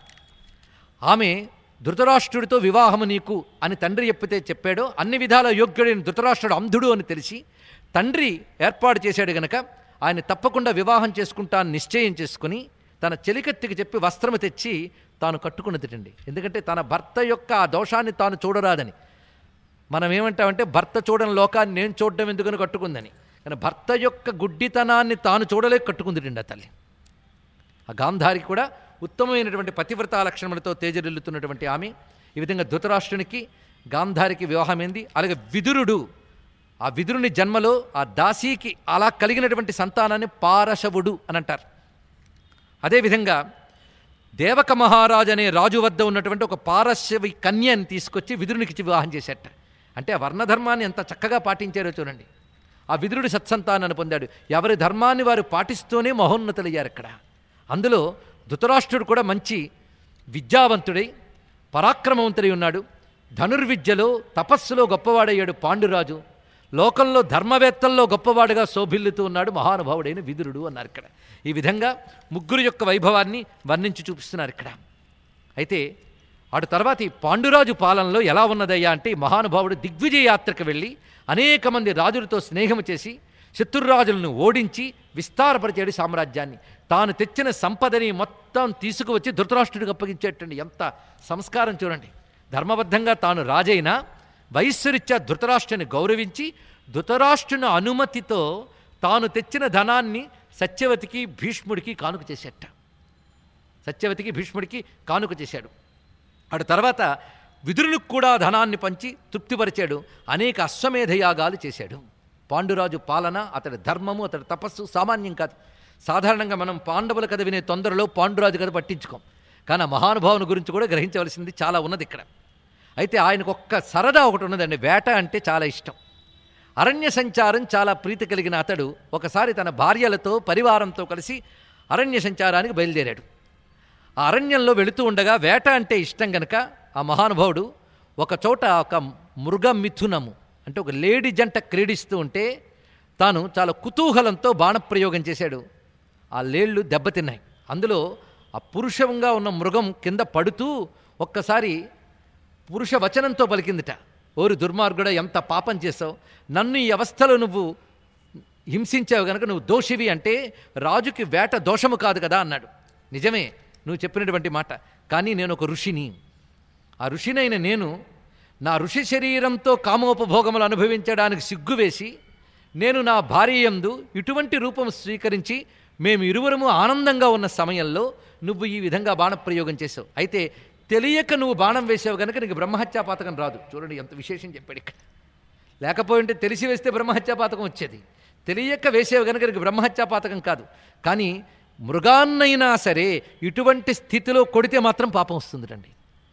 ఆమె ధృతరాష్ట్రుడితో వివాహము నీకు అని తండ్రి చెప్పితే చెప్పాడో అన్ని విధాల యోగ్యుడైన ధృతరాష్ట్రుడు అంధుడు అని తెలిసి తండ్రి ఏర్పాటు చేశాడు గనక ఆయన తప్పకుండా వివాహం చేసుకుంటాను నిశ్చయం చేసుకుని తన చెలికత్తికి చెప్పి వస్త్రము తెచ్చి తాను కట్టుకున్నదిటండి ఎందుకంటే తన భర్త యొక్క ఆ దోషాన్ని తాను చూడరాదని మనం ఏమంటామంటే భర్త చూడని లోకాన్ని నేను చూడడం ఎందుకని కట్టుకుందని కానీ భర్త యొక్క గుడ్డితనాన్ని తాను చూడలేక కట్టుకుందిటండి ఆ తల్లి ఆ గాంధారికి కూడా ఉత్తమమైనటువంటి పతివ్రతా లక్షణములతో తేజరిల్లుతున్నటువంటి ఆమె ఈ విధంగా ధృతరాష్ట్రునికి గాంధారికి వివాహమైంది అలాగే విదురుడు ఆ విదురుని జన్మలో ఆ దాసీకి అలా కలిగినటువంటి సంతానాన్ని పారశవుడు అని అంటారు అదేవిధంగా దేవక మహారాజు అనే రాజు వద్ద ఉన్నటువంటి ఒక పారశవి కన్యని తీసుకొచ్చి విదురునికి వివాహం చేసేట అంటే ఆ వర్ణధర్మాన్ని ఎంత చక్కగా పాటించారో చూడండి ఆ విదురుడు సత్సంతానాన్ని పొందాడు ఎవరి ధర్మాన్ని వారు పాటిస్తూనే మహోన్నతులయ్యారు అక్కడ అందులో ధృతరాష్ట్రుడు కూడా మంచి విద్యావంతుడై పరాక్రమవంతుడై ఉన్నాడు ధనుర్విద్యలో తపస్సులో గొప్పవాడయ్యాడు పాండురాజు లోకంలో ధర్మవేత్తల్లో గొప్పవాడుగా శోభిల్లుతూ ఉన్నాడు మహానుభావుడైన విదురుడు అన్నారు ఇక్కడ ఈ విధంగా ముగ్గురు యొక్క వైభవాన్ని వర్ణించి చూపిస్తున్నారు ఇక్కడ అయితే అటు తర్వాత ఈ పాండురాజు పాలనలో ఎలా ఉన్నదయ్యా అంటే ఈ మహానుభావుడు దిగ్విజయ యాత్రకు వెళ్ళి అనేక మంది రాజులతో స్నేహం చేసి శత్రురాజులను ఓడించి విస్తారపరిచాడు సామ్రాజ్యాన్ని తాను తెచ్చిన సంపదని మొత్తం తీసుకువచ్చి ధృతరాష్ట్రుడికి అప్పగించేటండి ఎంత సంస్కారం చూడండి ధర్మబద్ధంగా తాను రాజైనా వయస్సురీత్యా ధృతరాష్ట్రుని గౌరవించి ధృతరాష్ట్రుని అనుమతితో తాను తెచ్చిన ధనాన్ని సత్యవతికి భీష్ముడికి కానుక చేసేట సత్యవతికి భీష్ముడికి కానుక చేశాడు అటు తర్వాత విదురునికి కూడా ధనాన్ని పంచి తృప్తిపరిచాడు అనేక అశ్వమేధ యాగాలు చేశాడు పాండురాజు పాలన అతడి ధర్మము అతడి తపస్సు సామాన్యం కాదు సాధారణంగా మనం పాండవుల కథ వినే తొందరలో పాండురాజు కథ పట్టించుకోం కానీ ఆ మహానుభావుని గురించి కూడా గ్రహించవలసింది చాలా ఉన్నది ఇక్కడ అయితే ఆయనకు ఒక్క సరదా ఒకటి ఉన్నదండి వేట అంటే చాలా ఇష్టం అరణ్య సంచారం చాలా ప్రీతి కలిగిన అతడు ఒకసారి తన భార్యలతో పరివారంతో కలిసి అరణ్య సంచారానికి బయలుదేరాడు ఆ అరణ్యంలో వెళుతూ ఉండగా వేట అంటే ఇష్టం గనక ఆ మహానుభావుడు ఒక చోట ఒక మృగ మిథునము అంటే ఒక లేడీ జంట క్రీడిస్తూ ఉంటే తాను చాలా కుతూహలంతో బాణప్రయోగం చేశాడు ఆ లేళ్ళు దెబ్బతిన్నాయి అందులో ఆ పురుషంగా ఉన్న మృగం కింద పడుతూ ఒక్కసారి పురుష వచనంతో పలికిందిట ఓరి దుర్మార్గుడ ఎంత పాపం చేసావు నన్ను ఈ అవస్థలో నువ్వు హింసించావు గనక నువ్వు దోషివి అంటే రాజుకి వేట దోషము కాదు కదా అన్నాడు నిజమే నువ్వు చెప్పినటువంటి మాట కానీ నేను ఒక ఋషిని ఆ ఋషినైన నేను నా ఋషి శరీరంతో కామోపభోగములు అనుభవించడానికి సిగ్గువేసి నేను నా భార్యందు ఇటువంటి రూపం స్వీకరించి మేము ఇరువురము ఆనందంగా ఉన్న సమయంలో నువ్వు ఈ విధంగా బాణప్రయోగం చేసావు అయితే తెలియక నువ్వు బాణం వేసావు కనుక నీకు బ్రహ్మహత్యా పాతకం రాదు చూడండి ఎంత విశేషం చెప్పాడు ఇక్కడ లేకపోయింటే తెలిసి వేస్తే బ్రహ్మహత్యా పాతకం వచ్చేది తెలియక వేసేవి కనుక నీకు బ్రహ్మహత్యా పాతకం కాదు కానీ మృగాన్నైనా సరే ఇటువంటి స్థితిలో కొడితే మాత్రం పాపం వస్తుందిటండి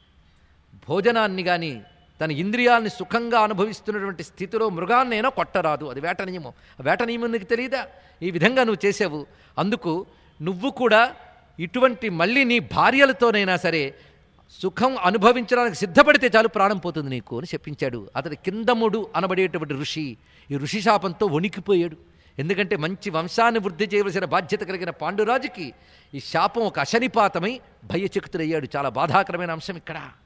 భోజనాన్ని కానీ తన ఇంద్రియాల్ని సుఖంగా అనుభవిస్తున్నటువంటి స్థితిలో మృగాన్నైనా కొట్టరాదు అది వేట నియమం ఆ వేట నియమం నీకు తెలియదా ఈ విధంగా నువ్వు చేసావు అందుకు నువ్వు కూడా ఇటువంటి మళ్ళీ నీ భార్యలతోనైనా సరే సుఖం అనుభవించడానికి సిద్ధపడితే చాలు ప్రాణం పోతుంది నీకు అని చెప్పించాడు అతడి కిందముడు అనబడేటువంటి ఋషి ఈ ఋషి శాపంతో వణికిపోయాడు ఎందుకంటే మంచి వంశాన్ని వృద్ధి చేయవలసిన బాధ్యత కలిగిన పాండురాజుకి ఈ శాపం ఒక అశనిపాతమై భయచకితుడయ్యాడు చాలా బాధాకరమైన అంశం ఇక్కడ